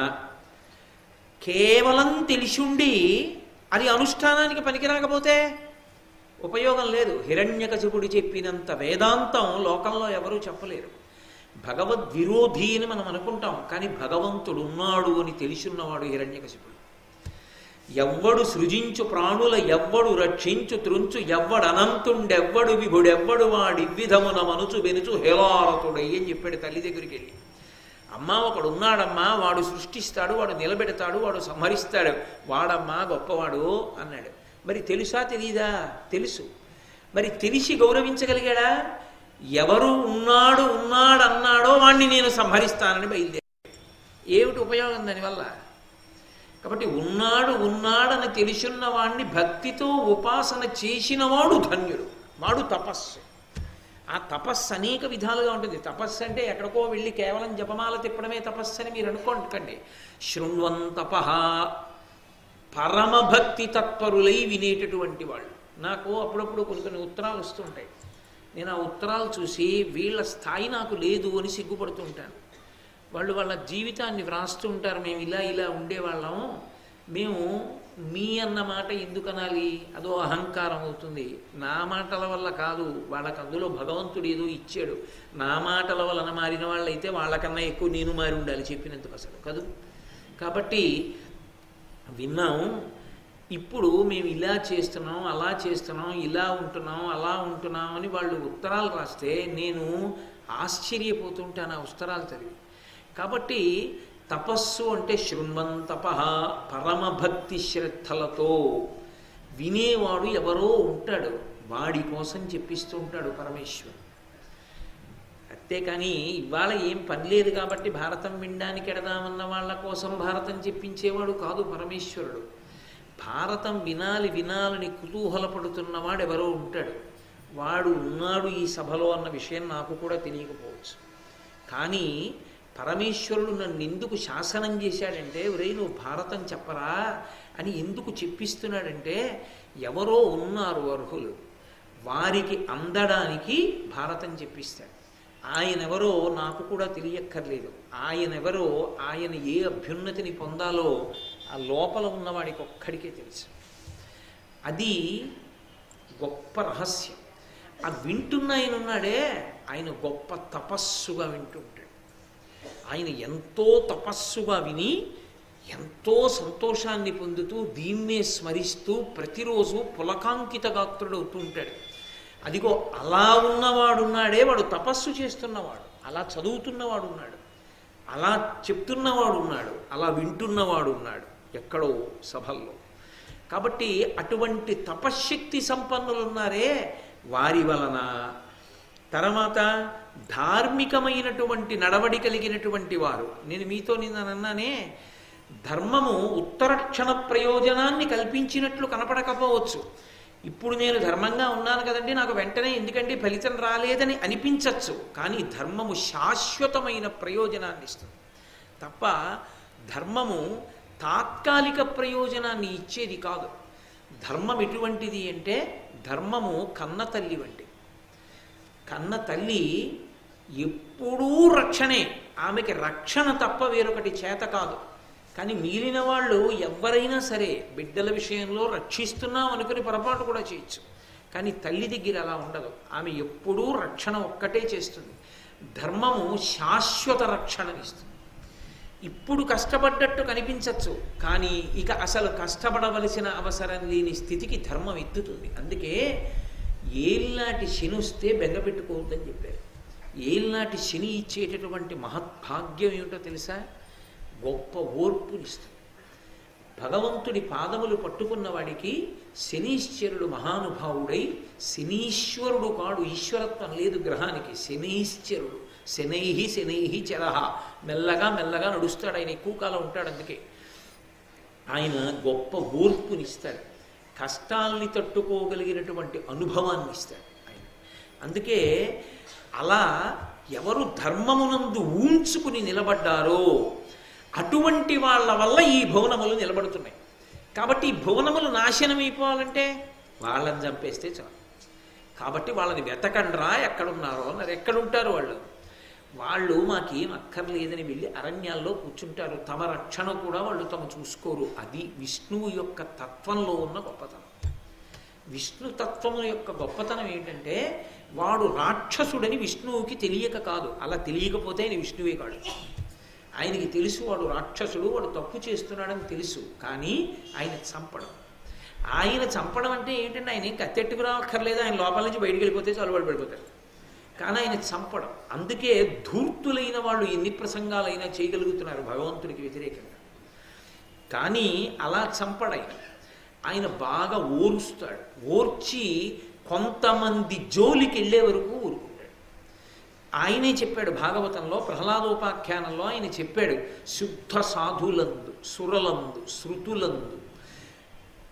కేవలం తెలిసుండి అది అనుష్ఠానానికి పనికిరాకపోతే ఉపయోగం లేదు హిరణ్యకశిపుడు చెప్పినంత వేదాంతం లోకంలో ఎవరూ చెప్పలేరు భగవద్విరోధి అని మనం అనుకుంటాం కానీ భగవంతుడు ఉన్నాడు అని తెలిసున్నవాడు హిరణ్యకశిపుడు ఎవ్వడు సృజించు ప్రాణుల ఎవ్వడు రక్షించు త్రుంచు ఎవ్వడు అనంతుండెవ్వడు విభుడెవ్వడు వాడివ్విధమున మనుచు వెనుచు హేలారతుడై అని చెప్పాడు తల్లి దగ్గరికి వెళ్ళి అమ్మ ఒకడు ఉన్నాడమ్మా వాడు సృష్టిస్తాడు వాడు నిలబెడతాడు వాడు సంహరిస్తాడు వాడమ్మా గొప్పవాడు అన్నాడు మరి తెలుసా తెలీదా తెలుసు మరి తెలిసి గౌరవించగలిగాడా ఎవరు ఉన్నాడు ఉన్నాడు అన్నాడో వాణ్ణి నేను సంహరిస్తానని బయలుదేరి ఏమిటి ఉపయోగం దానివల్ల కాబట్టి ఉన్నాడు ఉన్నాడని తెలిసిన వాణ్ణి భక్తితో ఉపాసన చేసినవాడు ధన్యుడు వాడు తపస్సు ఆ తపస్సు అనేక విధాలుగా ఉంటుంది తపస్సు అంటే ఎక్కడికో వెళ్ళి కేవలం జపమాల తిప్పడమే తపస్సు అని మీరు అనుకోండి శృణ్వం తపహ పరమభక్తి తత్పరులై వినేటటువంటి వాళ్ళు నాకు అప్పుడప్పుడు కొన్ని కొన్ని ఉత్తరాలు వస్తుంటాయి నేను ఆ ఉత్తరాలు చూసి వీళ్ళ స్థాయి నాకు లేదు అని సిగ్గుపడుతూ ఉంటాను వాళ్ళు వాళ్ళ జీవితాన్ని వ్రాస్తూ ఉంటారు మేము ఇలా ఇలా ఉండేవాళ్ళం మేము మీ అన్న మాట ఎందుకు అనాలి అదో అహంకారం అవుతుంది నా మాటల వల్ల కాదు వాళ్ళకి అందులో భగవంతుడు ఏదో ఇచ్చాడు నా మాటల వలన మారిన వాళ్ళైతే వాళ్ళకన్నా ఎక్కువ నేను మారి ఉండాలి చెప్పినందుకు అసలు కదూ కాబట్టి విన్నాం ఇప్పుడు మేము ఇలా చేస్తున్నాం అలా చేస్తున్నాం ఇలా ఉంటున్నాం అలా ఉంటున్నాం అని వాళ్ళు ఉత్తరాలు రాస్తే నేను ఆశ్చర్యపోతుంటాను ఆ ఉత్తరాలు చదివి కాబట్టి తపస్సు అంటే శృణ్వంతప పరమభక్తి శ్రద్ధలతో వినేవాడు ఎవరో ఉంటాడు వాడి కోసం చెప్పిస్తూ ఉంటాడు పరమేశ్వరుడు అంతేకాని ఇవాళ ఏం పని లేదు కాబట్టి భారతం వినడానికి ఎడదామన్న వాళ్ళ కోసం భారతం చెప్పించేవాడు కాదు పరమేశ్వరుడు భారతం వినాలి వినాలని కుతూహలపడుతున్నవాడు ఎవరో ఉంటాడు వాడు ఉన్నాడు ఈ సభలో అన్న విషయం నాకు కూడా తెలియకపోవచ్చు కానీ పరమేశ్వరుడు నన్ను ఎందుకు శాసనం చేశాడంటే ఒరే నువ్వు భారతం చెప్పరా అని ఎందుకు చెప్పిస్తున్నాడంటే ఎవరో ఉన్నారు అర్హులు వారికి అందడానికి భారతం చెప్పిస్తాడు ఆయన ఎవరో నాకు కూడా తెలియక్కర్లేదు ఆయన ఎవరో ఆయన ఏ అభ్యున్నతిని పొందాలో ఆ లోపల ఉన్నవాడికి ఒక్కడికే తెలుసు అది గొప్ప రహస్యం ఆ వింటున్న ఆయన ఉన్నాడే ఆయన గొప్ప తపస్సుగా వింటుంటాడు ఆయన ఎంతో తపస్సుగా విని ఎంతో సంతోషాన్ని పొందుతూ దీన్నే స్మరిస్తూ ప్రతిరోజు పులకాంకిత గాత్రుడు అవుతూ ఉంటాడు అదిగో అలా ఉన్నవాడున్నాడే వాడు తపస్సు చేస్తున్నవాడు అలా చదువుతున్నవాడు ఉన్నాడు అలా చెప్తున్నవాడు ఉన్నాడు అలా వింటున్నవాడు ఉన్నాడు ఎక్కడో సభల్లో కాబట్టి అటువంటి తపశ్శక్తి సంపన్నులు ఉన్నారే వారి వలన తర్వాత ధార్మికమైనటువంటి నడవడి కలిగినటువంటి వారు నేను మీతో నిన్న అన్నానే ధర్మము ఉత్తరక్షణ ప్రయోజనాన్ని కల్పించినట్లు కనపడకపోవచ్చు ఇప్పుడు నేను ధర్మంగా ఉన్నాను కదండి నాకు వెంటనే ఎందుకంటే ఫలితం రాలేదని అనిపించవచ్చు కానీ ధర్మము శాశ్వతమైన ప్రయోజనాన్ని ఇస్తుంది తప్ప ధర్మము తాత్కాలిక ప్రయోజనాన్ని ఇచ్చేది కాదు ధర్మం ఎటువంటిది అంటే ధర్మము కన్న తల్లి వంటి కన్న తల్లి ఎప్పుడూ రక్షణే ఆమెకి రక్షణ తప్ప వేరొకటి చేత కాదు కానీ మిగిలిన వాళ్ళు ఎవరైనా సరే బిడ్డల విషయంలో రక్షిస్తున్నాం అనుకుని పొరపాటు కూడా చేయొచ్చు కానీ తల్లి దగ్గర అలా ఉండదు ఆమె ఎప్పుడూ రక్షణ ఒక్కటే చేస్తుంది ధర్మము శాశ్వత రక్షణనిస్తుంది ఇప్పుడు కష్టపడ్డట్టు కనిపించవచ్చు కానీ ఇక అసలు కష్టపడవలసిన అవసరం లేని స్థితికి ధర్మం ఎత్తుతుంది అందుకే ఏళ్ళనాటి శని వస్తే బెంగపెట్టుకోవద్దని చెప్పారు ఏళ్ళనాటి శని ఇచ్చేటటువంటి మహద్భాగ్యం ఏమిటో తెలుసా గొప్ప ఓర్పునిస్తుంది భగవంతుడి పాదములు పట్టుకున్న వాడికి శనీశ్వరుడు మహానుభావుడై శనీశ్వరుడు కాడు ఈశ్వరత్వం లేదు గ్రహానికి శనీశ్వరుడు శనైహి శనైహి చరహ మెల్లగా మెల్లగా నడుస్తాడు ఆయన ఎక్కువ కాలం ఉంటాడు అందుకే ఆయన గొప్ప ఓర్పునిస్తాడు కష్టాల్ని తట్టుకోగలిగినటువంటి అనుభవాన్ని ఇస్తాడు ఆయన అందుకే అలా ఎవరు ధర్మమునందు ఊంచుకుని నిలబడ్డారో అటువంటి వాళ్ళ వల్ల ఈ భువనములు నిలబడుతున్నాయి కాబట్టి ఈ భువనములు నాశనం అయిపోవాలంటే వాళ్ళని చంపేస్తే చాలు కాబట్టి వాళ్ళని వెతకండ్రా ఎక్కడున్నారో అన్నారు ఎక్కడుంటారు వాళ్ళు వాళ్ళు మాకేం అక్కర్లేదని వెళ్ళి అరణ్యాల్లో కూర్చుంటారు తమ రక్షణ కూడా వాళ్ళు తమ చూసుకోరు అది విష్ణువు యొక్క తత్వంలో ఉన్న గొప్పతనం విష్ణు తత్వము యొక్క గొప్పతనం ఏంటంటే వాడు రాక్షసుడని విష్ణువుకి తెలియక కాదు అలా తెలియకపోతే ఆయన విష్ణువే కాడు ఆయనకి తెలుసు వాడు రాక్షసుడు వాడు తప్పు చేస్తున్నాడని తెలుసు కానీ ఆయన చంపడం ఆయన చంపడం అంటే ఏంటంటే ఆయన ఏం కత్తెట్టుకు రావక్కర్లేదు ఆయన లోపల నుంచి బయటికి వెళ్ళిపోతే చాలు వాడు పడిపోతాడు కానీ ఆయన చంపడం అందుకే ధూర్తులైన వాళ్ళు ఎన్ని ప్రసంగాలైనా చేయగలుగుతున్నారు భగవంతుడికి వ్యతిరేకంగా కానీ అలా చంపడాయన ఆయన బాగా ఓరుస్తాడు ఓర్చి కొంతమంది జోలికి వెళ్ళే వరకు ఊరుకుంటాడు ఆయనే చెప్పాడు భాగవతంలో ప్రహ్లాదోపాఖ్యానంలో ఆయన చెప్పాడు శుద్ధ సాధులందు సురలందు శృతులందు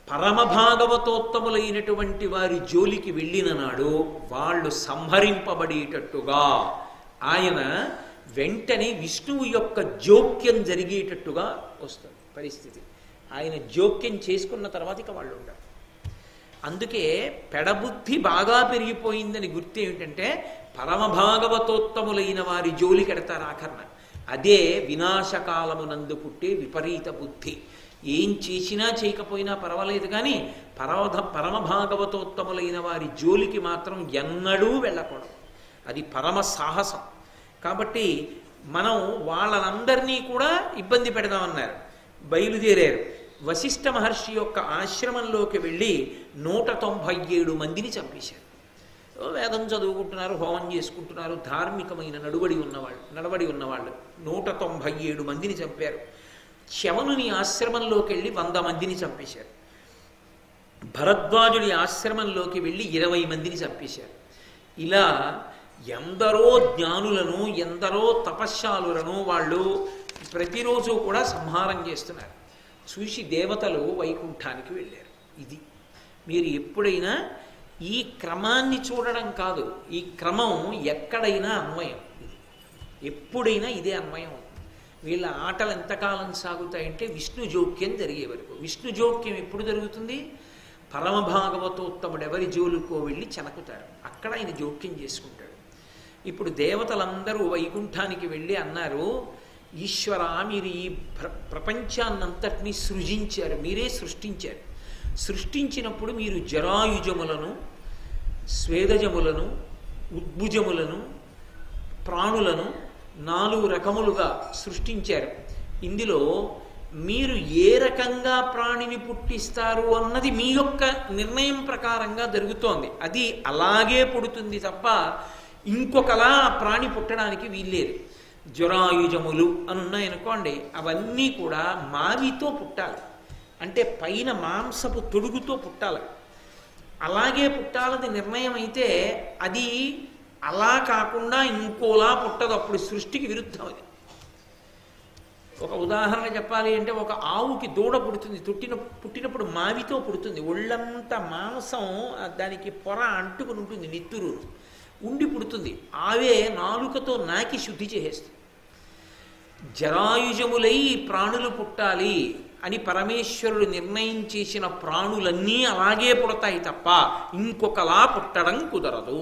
పరమ భాగవతోత్తములైనటువంటి వారి జోలికి వెళ్ళిన నాడు వాళ్ళు సంహరింపబడేటట్టుగా ఆయన వెంటనే విష్ణువు యొక్క జోక్యం జరిగేటట్టుగా వస్తుంది పరిస్థితి ఆయన జోక్యం చేసుకున్న తర్వాత ఇక వాళ్ళు ఉండరు అందుకే పెడబుద్ధి బాగా పెరిగిపోయిందని గుర్తు ఏమిటంటే పరమ భాగవతోత్తములైన వారి జోలి కెడతారు ఆఖరణ అదే వినాశకాలమునందు పుట్టే విపరీత బుద్ధి ఏం చేసినా చేయకపోయినా పర్వాలేదు కానీ పరమధ పరమ భాగవతోత్తములైన వారి జోలికి మాత్రం ఎన్నడూ వెళ్ళకూడదు అది పరమ సాహసం కాబట్టి మనం వాళ్ళనందరినీ కూడా ఇబ్బంది పెడదామన్నారు బయలుదేరారు వశిష్ఠ మహర్షి యొక్క ఆశ్రమంలోకి వెళ్ళి నూట తొంభై ఏడు మందిని చంపేశారు ఓ వేదం చదువుకుంటున్నారు హోమం చేసుకుంటున్నారు ధార్మికమైన నడుబడి ఉన్నవాళ్ళు నడబడి ఉన్నవాళ్ళు నూట తొంభై ఏడు మందిని చంపారు శవనుని ఆశ్రమంలోకి వెళ్ళి వంద మందిని చంపేశారు భరద్వాజుడి ఆశ్రమంలోకి వెళ్ళి ఇరవై మందిని చంపేశారు ఇలా ఎందరో జ్ఞానులను ఎందరో తపశ్శాలులను వాళ్ళు ప్రతిరోజు కూడా సంహారం చేస్తున్నారు చూసి దేవతలు వైకుంఠానికి వెళ్ళారు ఇది మీరు ఎప్పుడైనా ఈ క్రమాన్ని చూడడం కాదు ఈ క్రమం ఎక్కడైనా అన్వయం ఇది ఎప్పుడైనా ఇదే అన్వయం అవుతుంది వీళ్ళ ఆటలు ఎంతకాలం సాగుతాయంటే విష్ణు జోక్యం జరిగే వరకు విష్ణు జోక్యం ఎప్పుడు జరుగుతుంది పరమ భాగవతోత్తముడు ఎవరి జోలుకో వెళ్ళి చెనకుతారు అక్కడ ఆయన జోక్యం చేసుకుంటాడు ఇప్పుడు దేవతలందరూ వైకుంఠానికి వెళ్ళి అన్నారు ఈశ్వర మీరు ఈ ప్ర ప్రపంచాన్నంతటినీ సృజించారు మీరే సృష్టించారు సృష్టించినప్పుడు మీరు జరాయుజములను స్వేదజములను ఉద్భుజములను ప్రాణులను నాలుగు రకములుగా సృష్టించారు ఇందులో మీరు ఏ రకంగా ప్రాణిని పుట్టిస్తారు అన్నది మీ యొక్క నిర్ణయం ప్రకారంగా జరుగుతోంది అది అలాగే పుడుతుంది తప్ప ఇంకొకలా ఆ ప్రాణి పుట్టడానికి వీల్లేదు జ్వరాయుజములు అని ఉన్నాయనుకోండి అవన్నీ కూడా మావితో పుట్టాలి అంటే పైన మాంసపు తొడుగుతో పుట్టాలి అలాగే పుట్టాలది నిర్ణయం అయితే అది అలా కాకుండా ఇంకోలా పుట్టదు అప్పుడు సృష్టికి విరుద్ధం అది ఒక ఉదాహరణ చెప్పాలి అంటే ఒక ఆవుకి దూడ పుడుతుంది పుట్టిన పుట్టినప్పుడు మావితో పుడుతుంది ఒళ్ళంతా మాంసం ఆ దానికి పొర అంటుకుని ఉంటుంది నిత్తురు ఉండి పుడుతుంది ఆవే నాలుకతో నాకి శుద్ధి చేసేస్తుంది జరాయుజములై ప్రాణులు పుట్టాలి అని పరమేశ్వరుడు నిర్ణయం చేసిన ప్రాణులన్నీ అలాగే పుడతాయి తప్ప ఇంకొకలా పుట్టడం కుదరదు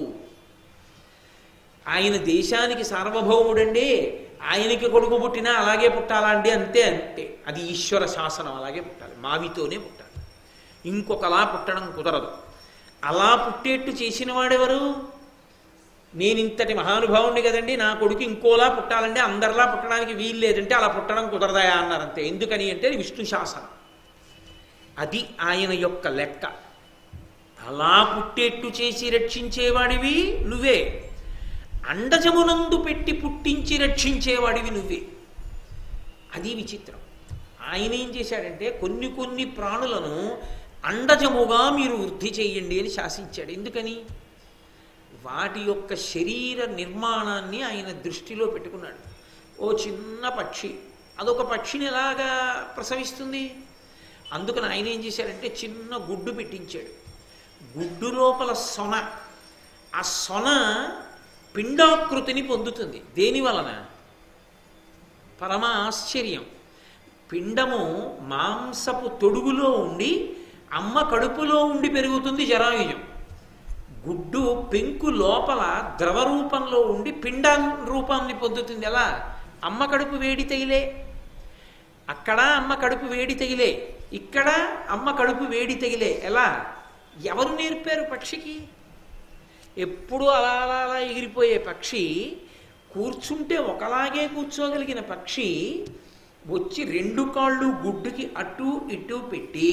ఆయన దేశానికి సార్వభౌముడండి ఆయనకి కొడుకు పుట్టినా అలాగే పుట్టాలా అండి అంతే అంతే అది ఈశ్వర శాసనం అలాగే పుట్టాలి మావితోనే పుట్టాలి ఇంకొకలా పుట్టడం కుదరదు అలా పుట్టేట్టు చేసిన వాడెవరు నేను ఇంతటి మహానుభావుణ్ణి కదండి నా కొడుకు ఇంకోలా పుట్టాలంటే అందరిలా పుట్టడానికి వీలు లేదంటే అలా పుట్టడం కుదరదాయా అన్నారు అంతే ఎందుకని అంటే అది విష్ణు శాసనం అది ఆయన యొక్క లెక్క అలా పుట్టేట్టు చేసి రక్షించేవాడివి నువ్వే అండజమునందు పెట్టి పుట్టించి రక్షించేవాడివి నువ్వే అది విచిత్రం ఆయన ఏం చేశాడంటే కొన్ని కొన్ని ప్రాణులను అండజముగా మీరు వృద్ధి చేయండి అని శాసించాడు ఎందుకని వాటి యొక్క శరీర నిర్మాణాన్ని ఆయన దృష్టిలో పెట్టుకున్నాడు ఓ చిన్న పక్షి అదొక పక్షిని ఎలాగా ప్రసవిస్తుంది అందుకని ఆయన ఏం చేశాడంటే చిన్న గుడ్డు పెట్టించాడు గుడ్డు లోపల సొన ఆ సొన పిండాకృతిని పొందుతుంది దేని వలన పరమ ఆశ్చర్యం పిండము మాంసపు తొడుగులో ఉండి అమ్మ కడుపులో ఉండి పెరుగుతుంది జరాయుజం గుడ్డు పెంకు లోపల ద్రవ రూపంలో ఉండి పిండ రూపాన్ని పొందుతుంది ఎలా అమ్మ కడుపు వేడి తగిలే అక్కడ అమ్మ కడుపు వేడి తగిలే ఇక్కడ అమ్మ కడుపు వేడి తగిలే ఎలా ఎవరు నేర్పారు పక్షికి ఎప్పుడు అలా అలా అలా ఎగిరిపోయే పక్షి కూర్చుంటే ఒకలాగే కూర్చోగలిగిన పక్షి వచ్చి రెండు కాళ్ళు గుడ్డుకి అటు ఇటు పెట్టి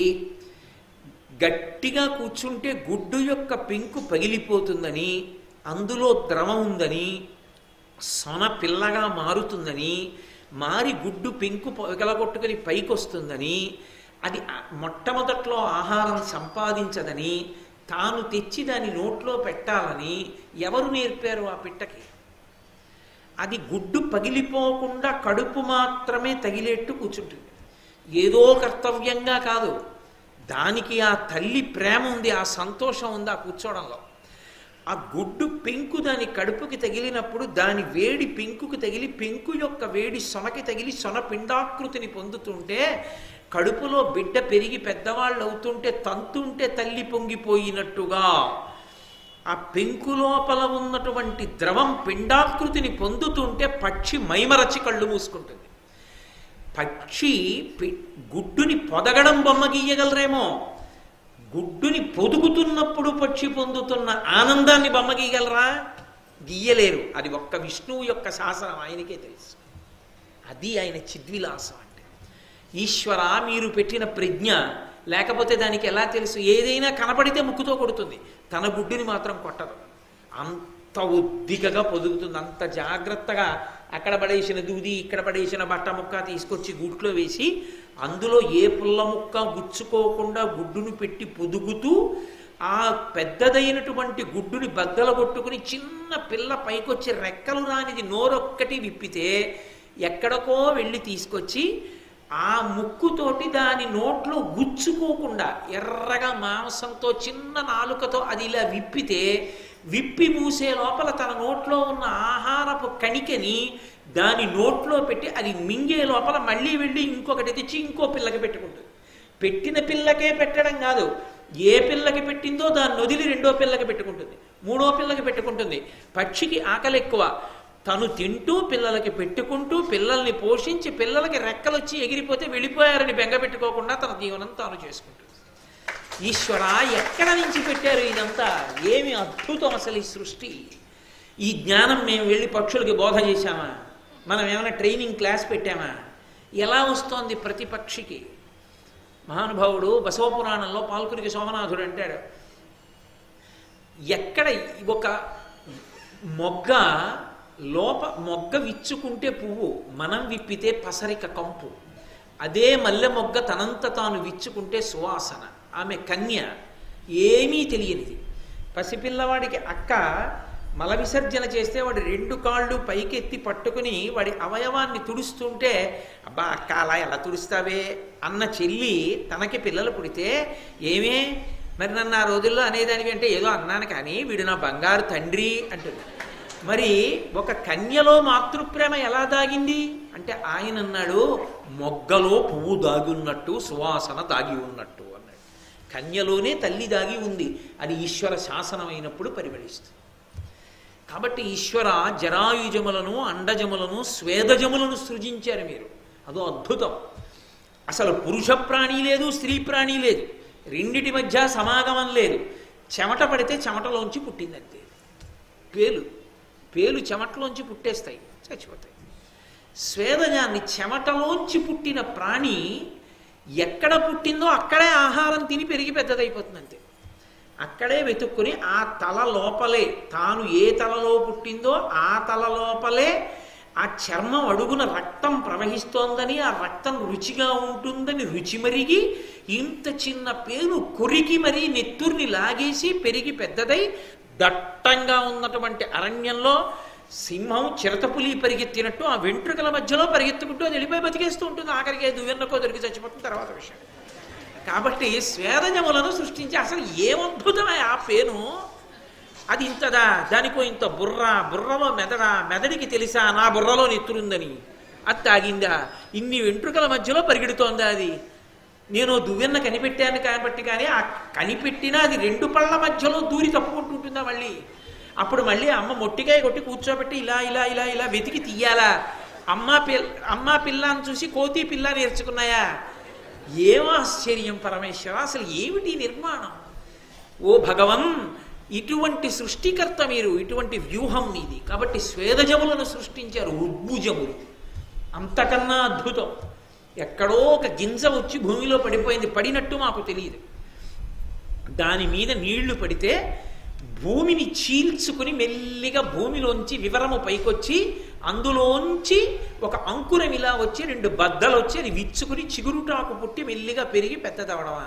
గట్టిగా కూర్చుంటే గుడ్డు యొక్క పెంకు పగిలిపోతుందని అందులో ద్రవం ఉందని సొన పిల్లగా మారుతుందని మారి గుడ్డు పెంకు పగలగొట్టుకుని పైకి వస్తుందని అది మొట్టమొదట్లో ఆహారం సంపాదించదని తాను తెచ్చి దాని నోట్లో పెట్టాలని ఎవరు నేర్పారు ఆ పిట్టకి అది గుడ్డు పగిలిపోకుండా కడుపు మాత్రమే తగిలేట్టు కూర్చుంటుంది ఏదో కర్తవ్యంగా కాదు దానికి ఆ తల్లి ప్రేమ ఉంది ఆ సంతోషం ఉంది ఆ కూర్చోవడంలో ఆ గుడ్డు పెంకు దాని కడుపుకి తగిలినప్పుడు దాని వేడి పెంకుకి తగిలి పెంకు యొక్క వేడి సొనకి తగిలి సొన పిండాకృతిని పొందుతుంటే కడుపులో బిడ్డ పెరిగి పెద్దవాళ్ళు అవుతుంటే తంతుంటే తల్లి పొంగిపోయినట్టుగా ఆ పెంకు లోపల ఉన్నటువంటి ద్రవం పిండాకృతిని పొందుతుంటే పక్షి మైమరచి కళ్ళు మూసుకుంటుంది పక్షి పి- గుడ్డుని పొదగడం బొమ్మ గీయగలరేమో గుడ్డుని పొదుగుతున్నప్పుడు పక్షి పొందుతున్న ఆనందాన్ని బొమ్మ గీయగలరా గీయలేరు అది ఒక్క విష్ణువు యొక్క శాసనం ఆయనకే తెలుసు అది ఆయన చిద్విలాసం అంటే ఈశ్వర మీరు పెట్టిన ప్రజ్ఞ లేకపోతే దానికి ఎలా తెలుసు ఏదైనా కనపడితే ముక్కుతో కొడుతుంది తన గుడ్డుని మాత్రం కొట్టదు అంత ఉద్దికగా పొదుగుతుంది అంత జాగ్రత్తగా అక్కడ పడేసిన దూది ఇక్కడ పడేసిన బట్ట ముక్క తీసుకొచ్చి గుడ్లో వేసి అందులో ఏ పుల్ల ముక్క గుచ్చుకోకుండా గుడ్డును పెట్టి పొదుగుతూ ఆ పెద్దదైనటువంటి గుడ్డుని బద్దలు కొట్టుకుని చిన్న పిల్ల పైకొచ్చి రెక్కలు రానిది నోరొక్కటి విప్పితే ఎక్కడికో వెళ్ళి తీసుకొచ్చి ఆ ముక్కుతోటి దాని నోట్లో గుచ్చుకోకుండా ఎర్రగా మాంసంతో చిన్న నాలుకతో అది ఇలా విప్పితే విప్పి మూసే లోపల తన నోట్లో ఉన్న ఆహారపు కణికని దాని నోట్లో పెట్టి అది మింగే లోపల మళ్ళీ వెళ్ళి ఇంకొకటి తెచ్చి ఇంకో పిల్లకి పెట్టుకుంటుంది పెట్టిన పిల్లకే పెట్టడం కాదు ఏ పిల్లకి పెట్టిందో దాన్ని వదిలి రెండో పిల్లకి పెట్టుకుంటుంది మూడో పిల్లకి పెట్టుకుంటుంది పక్షికి ఆకలి ఎక్కువ తను తింటూ పిల్లలకి పెట్టుకుంటూ పిల్లల్ని పోషించి పిల్లలకి రెక్కలొచ్చి ఎగిరిపోతే వెళ్ళిపోయారని బెంగ పెట్టుకోకుండా తన జీవనం తాను చేసుకుంటుంది ఈశ్వర ఎక్కడ నుంచి పెట్టారు ఇదంతా ఏమి అద్భుతం అసలు ఈ సృష్టి ఈ జ్ఞానం మేము వెళ్ళి పక్షులకి బోధ చేశామా మనం ఏమైనా ట్రైనింగ్ క్లాస్ పెట్టామా ఎలా వస్తోంది ప్రతి పక్షికి మహానుభావుడు బసవపురాణంలో పాల్కురికి సోమనాథుడు అంటాడు ఎక్కడ ఒక మొగ్గ లోప మొగ్గ విచ్చుకుంటే పువ్వు మనం విప్పితే పసరిక కంపు అదే మల్లె మొగ్గ తనంత తాను విచ్చుకుంటే సువాసన ఆమె కన్య ఏమీ తెలియనిది పసిపిల్లవాడికి అక్క మల విసర్జన చేస్తే వాడి రెండు కాళ్ళు పైకెత్తి పట్టుకుని వాడి అవయవాన్ని తుడుస్తుంటే అబ్బా అక్క అలా ఎలా తుడుస్తావే అన్న చెల్లి తనకి పిల్లలు పుడితే ఏమే మరి నన్ను ఆ రోజుల్లో అనేదానికి అంటే ఏదో అన్నాను కానీ వీడు నా బంగారు తండ్రి అంటుంది మరి ఒక కన్యలో మాతృప్రేమ ఎలా దాగింది అంటే ఆయన అన్నాడు మొగ్గలో పువ్వు దాగి ఉన్నట్టు సువాసన దాగి ఉన్నట్టు అన్నాడు కన్యలోనే తల్లి దాగి ఉంది అది ఈశ్వర శాసనమైనప్పుడు పరిమళిస్తుంది కాబట్టి ఈశ్వర జరాయుజములను అండజములను స్వేదజములను సృజించారు మీరు అదో అద్భుతం అసలు పురుష ప్రాణి లేదు స్త్రీ ప్రాణి లేదు రెండిటి మధ్య సమాగమం లేదు చెమట పడితే చెమటలోంచి పుట్టిందంతే పేలు పేలు చెమటలోంచి పుట్టేస్తాయి చచ్చిపోతాయి స్వేదజాన్ని చెమటలోంచి పుట్టిన ప్రాణి ఎక్కడ పుట్టిందో అక్కడే ఆహారం తిని పెరిగి పెద్దదైపోతుంది అంతే అక్కడే వెతుక్కుని ఆ తల లోపలే తాను ఏ తలలో పుట్టిందో ఆ తల లోపలే ఆ చర్మం అడుగున రక్తం ప్రవహిస్తోందని ఆ రక్తం రుచిగా ఉంటుందని రుచి మరిగి ఇంత చిన్న పేరు కొరికి మరీ నెత్తుర్ని లాగేసి పెరిగి పెద్దదై దట్టంగా ఉన్నటువంటి అరణ్యంలో సింహం చిరతపులి పరిగెత్తినట్టు ఆ వెంట్రుకల మధ్యలో పరిగెత్తుకుంటూ అది వెళ్ళిపోయి బతికేస్తూ ఉంటుంది ఆఖరికి దువ్వెన్నకో దొరికి చచ్చిపోతుంది తర్వాత విషయం కాబట్టి స్వేదజములను సృష్టించి అసలు ఏమద్భుతమే ఆ పేను అది ఇంతదా దానికో ఇంత బుర్ర బుర్రలో మెదడా మెదడికి తెలుసా నా బుర్రలో నెత్తురుందని అది తాగిందా ఇన్ని వెంట్రుకల మధ్యలో పరిగెడుతోందా అది నేను దువ్వెన్న కనిపెట్టాను కాబట్టి కానీ ఆ కనిపెట్టినా అది రెండు పళ్ళ మధ్యలో దూరి తప్పుకుంటుంటుందా మళ్ళీ అప్పుడు మళ్ళీ అమ్మ మొట్టికాయ కొట్టి కూర్చోబెట్టి ఇలా ఇలా ఇలా ఇలా వెతికి తీయాలా అమ్మ పిల్ల అమ్మ పిల్ల అని చూసి కోతి పిల్ల నేర్చుకున్నాయా ఏం ఆశ్చర్యం పరమేశ్వర అసలు ఏమిటి నిర్మాణం ఓ భగవన్ ఇటువంటి సృష్టికర్త మీరు ఇటువంటి వ్యూహం మీది కాబట్టి స్వేదజములను సృష్టించారు ఉద్భుజములు అంతకన్నా అద్భుతం ఎక్కడో ఒక గింజ వచ్చి భూమిలో పడిపోయింది పడినట్టు మాకు తెలియదు దాని మీద నీళ్లు పడితే భూమిని చీల్చుకుని మెల్లిగా భూమిలోంచి వివరము పైకొచ్చి అందులోంచి ఒక అంకురం ఇలా వచ్చి రెండు బద్దలు వచ్చి అది విచ్చుకుని చిగురుటాకు పుట్టి మెల్లిగా పెరిగి పెద్దదవడమా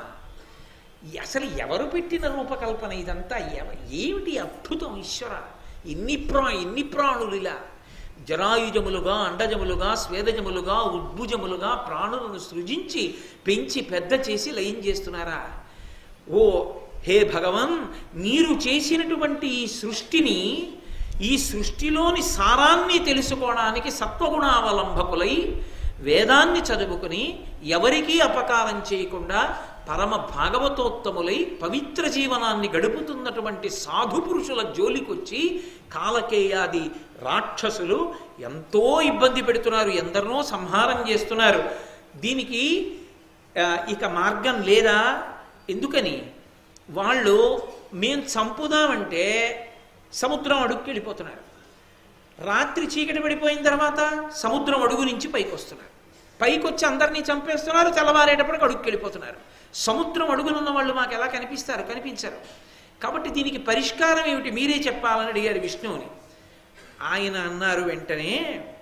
అసలు ఎవరు పెట్టిన రూపకల్పన ఇదంతా ఎవ- ఏమిటి అద్భుతం ఈశ్వర ఎన్ని ప్రా ఎన్ని ప్రాణులు ఇలా జరాయుజములుగా అండజములుగా స్వేదజములుగా ఉద్భుజములుగా ప్రాణులను సృజించి పెంచి పెద్ద చేసి లయం చేస్తున్నారా ఓ హే భగవన్ మీరు చేసినటువంటి ఈ సృష్టిని ఈ సృష్టిలోని సారాన్ని తెలుసుకోవడానికి సత్వగుణావలంబకులై వేదాన్ని చదువుకుని ఎవరికీ అపకారం చేయకుండా పరమ భాగవతోత్తములై పవిత్ర జీవనాన్ని గడుపుతున్నటువంటి సాధు పురుషుల జోలికొచ్చి కాలకేయాది రాక్షసులు ఎంతో ఇబ్బంది పెడుతున్నారు ఎందరినో సంహారం చేస్తున్నారు దీనికి ఆ, ఇక మార్గం లేదా ఎందుకని వాళ్ళు మేం చంపుదామంటే సముద్రం అడుగుకి వెళ్ళిపోతున్నారు రాత్రి చీకటి పడిపోయిన తర్వాత సముద్రం అడుగు నుంచి పైకి వస్తున్నారు పైకి వచ్చి అందరినీ చంపేస్తున్నారు తెల్లవారేటప్పటికి అడుగుకి వెళ్ళిపోతున్నారు సముద్రం అడుగునున్న వాళ్ళు మాకు ఎలా కనిపిస్తారు కనిపించరు కాబట్టి దీనికి పరిష్కారం ఏమిటి మీరే చెప్పాలని అడిగారు విష్ణువుని ఆయన అన్నారు వెంటనే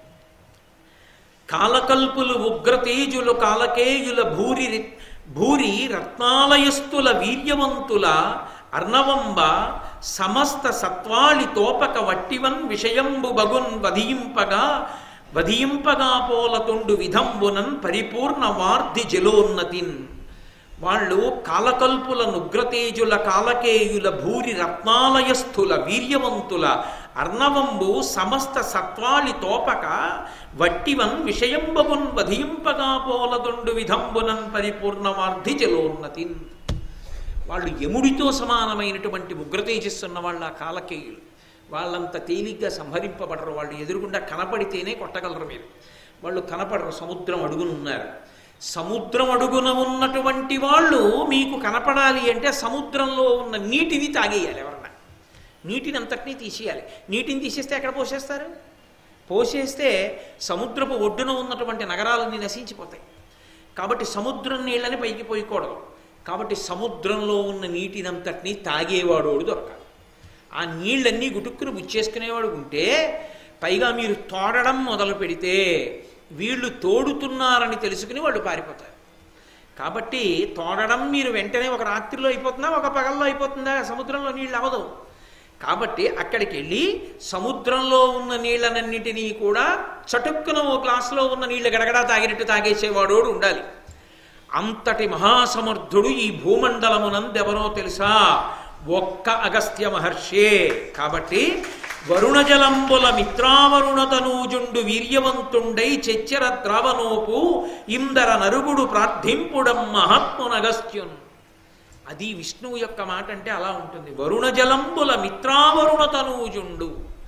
కాలకల్పులు ఉగ్రతేజులు కాలకేయుల భూరి రి- భూరి రత్నాలయస్తుల వీర్యవంతుల అర్ణవంబ సమస్త సత్వాళి తోపక వట్టివన్ విషయంబు బగున్ వధింపగా వధింపగా పోలతుండు విధంబునన్ పరిపూర్ణ వార్ధి జలోన్నతిన్ వాళ్ళు కాలకల్పుల నుగ్రతేజుల కాలకేయుల భూరి రత్నాలయస్థుల వీర్యవంతుల అర్ణవంబు సమస్త సత్వాళి తోపక వట్టివన్ విషయంబగున్ వధింపగా పోలదుండు విధంబునన్ పరిపూర్ణమార్ధి జలోన్నతిన్ వాళ్ళు యముడితో సమానమైనటువంటి ఉగ్రతేజస్సున్న వాళ్ళ ఆ కాలకేయులు వాళ్ళంత తేలిగ్గా సంహరింపబడరు వాళ్ళు ఎదురుగుండా కనపడితేనే కొట్టగలరు మీరు వాళ్ళు కనపడరు సముద్రం అడుగున ఉన్నారు సముద్రం అడుగున ఉన్నటువంటి వాళ్ళు మీకు కనపడాలి అంటే సముద్రంలో ఉన్న నీటిని తాగేయాలి ఎవరన్నా నీటిని అంతటినీ తీసేయాలి నీటిని తీసేస్తే ఎక్కడ పోసేస్తారు పోసేస్తే సముద్రపు ఒడ్డున ఉన్నటువంటి నగరాలన్నీ నశించిపోతాయి కాబట్టి సముద్రం నీళ్ళని పైకి పోయకూడదు కాబట్టి సముద్రంలో ఉన్న నీటినంతటినీ తాగేవాడోడు దొరకాలి ఆ నీళ్ళన్నీ గుటుక్కును బుచ్చేసుకునేవాడు ఉంటే పైగా మీరు తోడడం మొదలు పెడితే వీళ్ళు తోడుతున్నారని తెలుసుకుని వాళ్ళు పారిపోతారు కాబట్టి తోడడం మీరు వెంటనే ఒక రాత్రిలో అయిపోతుందా ఒక పగల్లో అయిపోతుందా సముద్రంలో నీళ్ళు అవ్వదు కాబట్టి అక్కడికి వెళ్ళి సముద్రంలో ఉన్న నీళ్ళనన్నిటినీ కూడా చటుక్కున ఓ గ్లాసులో ఉన్న నీళ్ళు గడగడా తాగినట్టు తాగేసేవాడోడు ఉండాలి అంతటి మహాసమర్థుడు ఈ భూమండలమునందెవరో తెలుసా ఒక్క అగస్త్య మహర్షే కాబట్టి వరుణజలంబుల మిత్రావరుణతనూజుండు వీర్యవంతుండై చెచ్చర ద్రావనోపు ఇందర నరుగుడు ప్రార్థింపుడం మహాత్మునగస్త్యున్ అది విష్ణువు యొక్క మాట అంటే అలా ఉంటుంది వరుణజలంబుల మిత్రావరుణతనూజుండు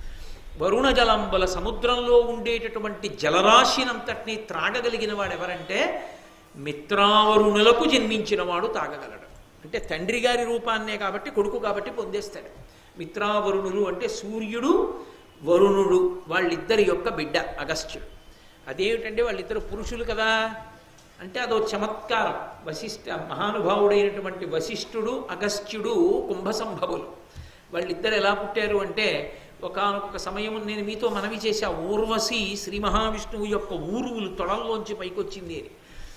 వరుణజలంబుల సముద్రంలో ఉండేటటువంటి జలరాశినంతటినీ త్రాగగలిగిన వాడు ఎవరంటే మిత్రావరుణులకు జన్మించిన వాడు తాగగలడు అంటే తండ్రి గారి రూపాన్నే కాబట్టి కొడుకు కాబట్టి పొందేస్తాడు మిత్రావరుణులు అంటే సూర్యుడు వరుణుడు వాళ్ళిద్దరి యొక్క బిడ్డ అగస్త్యుడు అదేమిటంటే వాళ్ళిద్దరు పురుషులు కదా అంటే అదో చమత్కారం వశిష్ఠ మహానుభావుడైనటువంటి వశిష్ఠుడు అగస్త్యుడు కుంభసంభవులు వాళ్ళిద్దరు ఎలా పుట్టారు అంటే ఒకనొక సమయం నేను మీతో మనవి చేశా ఊర్వశి శ్రీ మహావిష్ణువు యొక్క ఊరువులు తొడల్లోంచి పైకొచ్చింది అని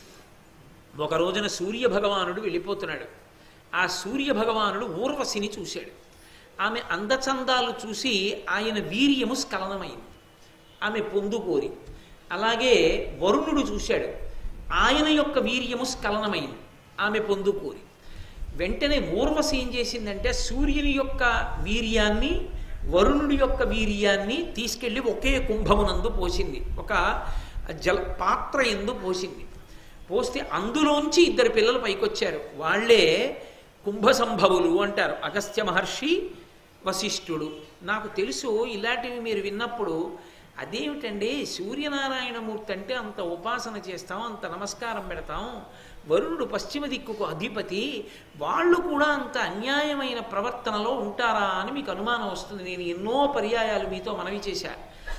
ఒక రోజున సూర్య భగవానుడు వెళ్ళిపోతున్నాడు ఆ సూర్య భగవానుడు ఊర్వశిని చూశాడు ఆమె అందచందాలు చూసి ఆయన వీర్యము స్ఖలనమైంది ఆమె పొందుకోరి అలాగే వరుణుడు చూశాడు ఆయన యొక్క వీర్యము స్ఖలనమైంది ఆమె పొందుకోరి వెంటనే ఊర్వశి ఏం చేసిందంటే సూర్యుని యొక్క వీర్యాన్ని వరుణుడి యొక్క వీర్యాన్ని తీసుకెళ్లి ఒకే కుంభమునందు పోసింది ఒక జల పాత్ర ఎందు పోసింది పోస్తే అందులోంచి ఇద్దరు పిల్లలు పైకొచ్చారు వాళ్ళే కుంభసంభవులు అంటారు అగస్త్య మహర్షి వశిష్ఠుడు నాకు తెలుసు ఇలాంటివి మీరు విన్నప్పుడు అదేమిటండి సూర్యనారాయణమూర్తి అంటే అంత ఉపాసన చేస్తాం అంత నమస్కారం పెడతాం వరుణుడు పశ్చిమ దిక్కుకు అధిపతి వాళ్ళు కూడా అంత అన్యాయమైన ప్రవర్తనలో ఉంటారా అని మీకు అనుమానం వస్తుంది నేను ఎన్నో పర్యాయాలు మీతో మనవి చేశా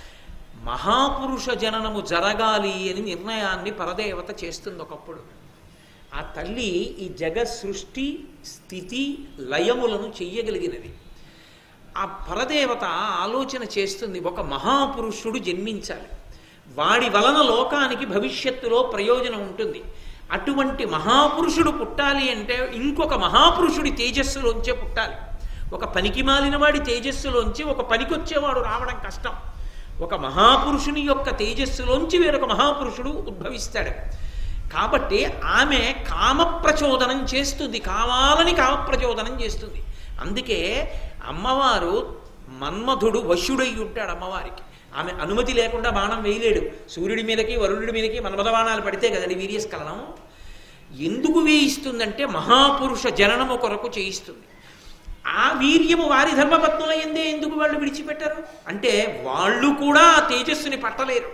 మహాపురుష జననము జరగాలి అని నిర్ణయాన్ని పరదేవత చేస్తుంది ఒకప్పుడు ఆ తల్లి ఈ జగత్ సృష్టి స్థితి లయములను చెయ్యగలిగినది ఆ పరదేవత ఆలోచన చేస్తుంది ఒక మహాపురుషుడు జన్మించాలి వాడి వలన లోకానికి భవిష్యత్తులో ప్రయోజనం ఉంటుంది అటువంటి మహాపురుషుడు పుట్టాలి అంటే ఇంకొక మహాపురుషుడి తేజస్సులోంచే పుట్టాలి ఒక పనికి మాలిన వాడి తేజస్సులోంచి ఒక పనికొచ్చేవాడు రావడం కష్టం ఒక మహాపురుషుని యొక్క తేజస్సులోంచి వేరొక మహాపురుషుడు ఉద్భవిస్తాడు కాబట్టి ఆమె కామప్రచోదనం చేస్తుంది కావాలని కామప్రచోదనం చేస్తుంది అందుకే అమ్మవారు మన్మధుడు వశుడై ఉంటాడు అమ్మవారికి ఆమె అనుమతి లేకుండా బాణం వేయలేడు సూర్యుడి మీదకి వరుణుడి మీదకి మన్మథ బాణాలు పడితే కదండి వీర్యస్ఖలనం ఎందుకు వేయిస్తుందంటే మహాపురుష జననము కొరకు చేయిస్తుంది ఆ వీర్యము వారి ధర్మపత్నుల ఎందే ఎందుకు వాళ్ళు విడిచిపెట్టరు అంటే వాళ్ళు కూడా ఆ తేజస్సుని పట్టలేరు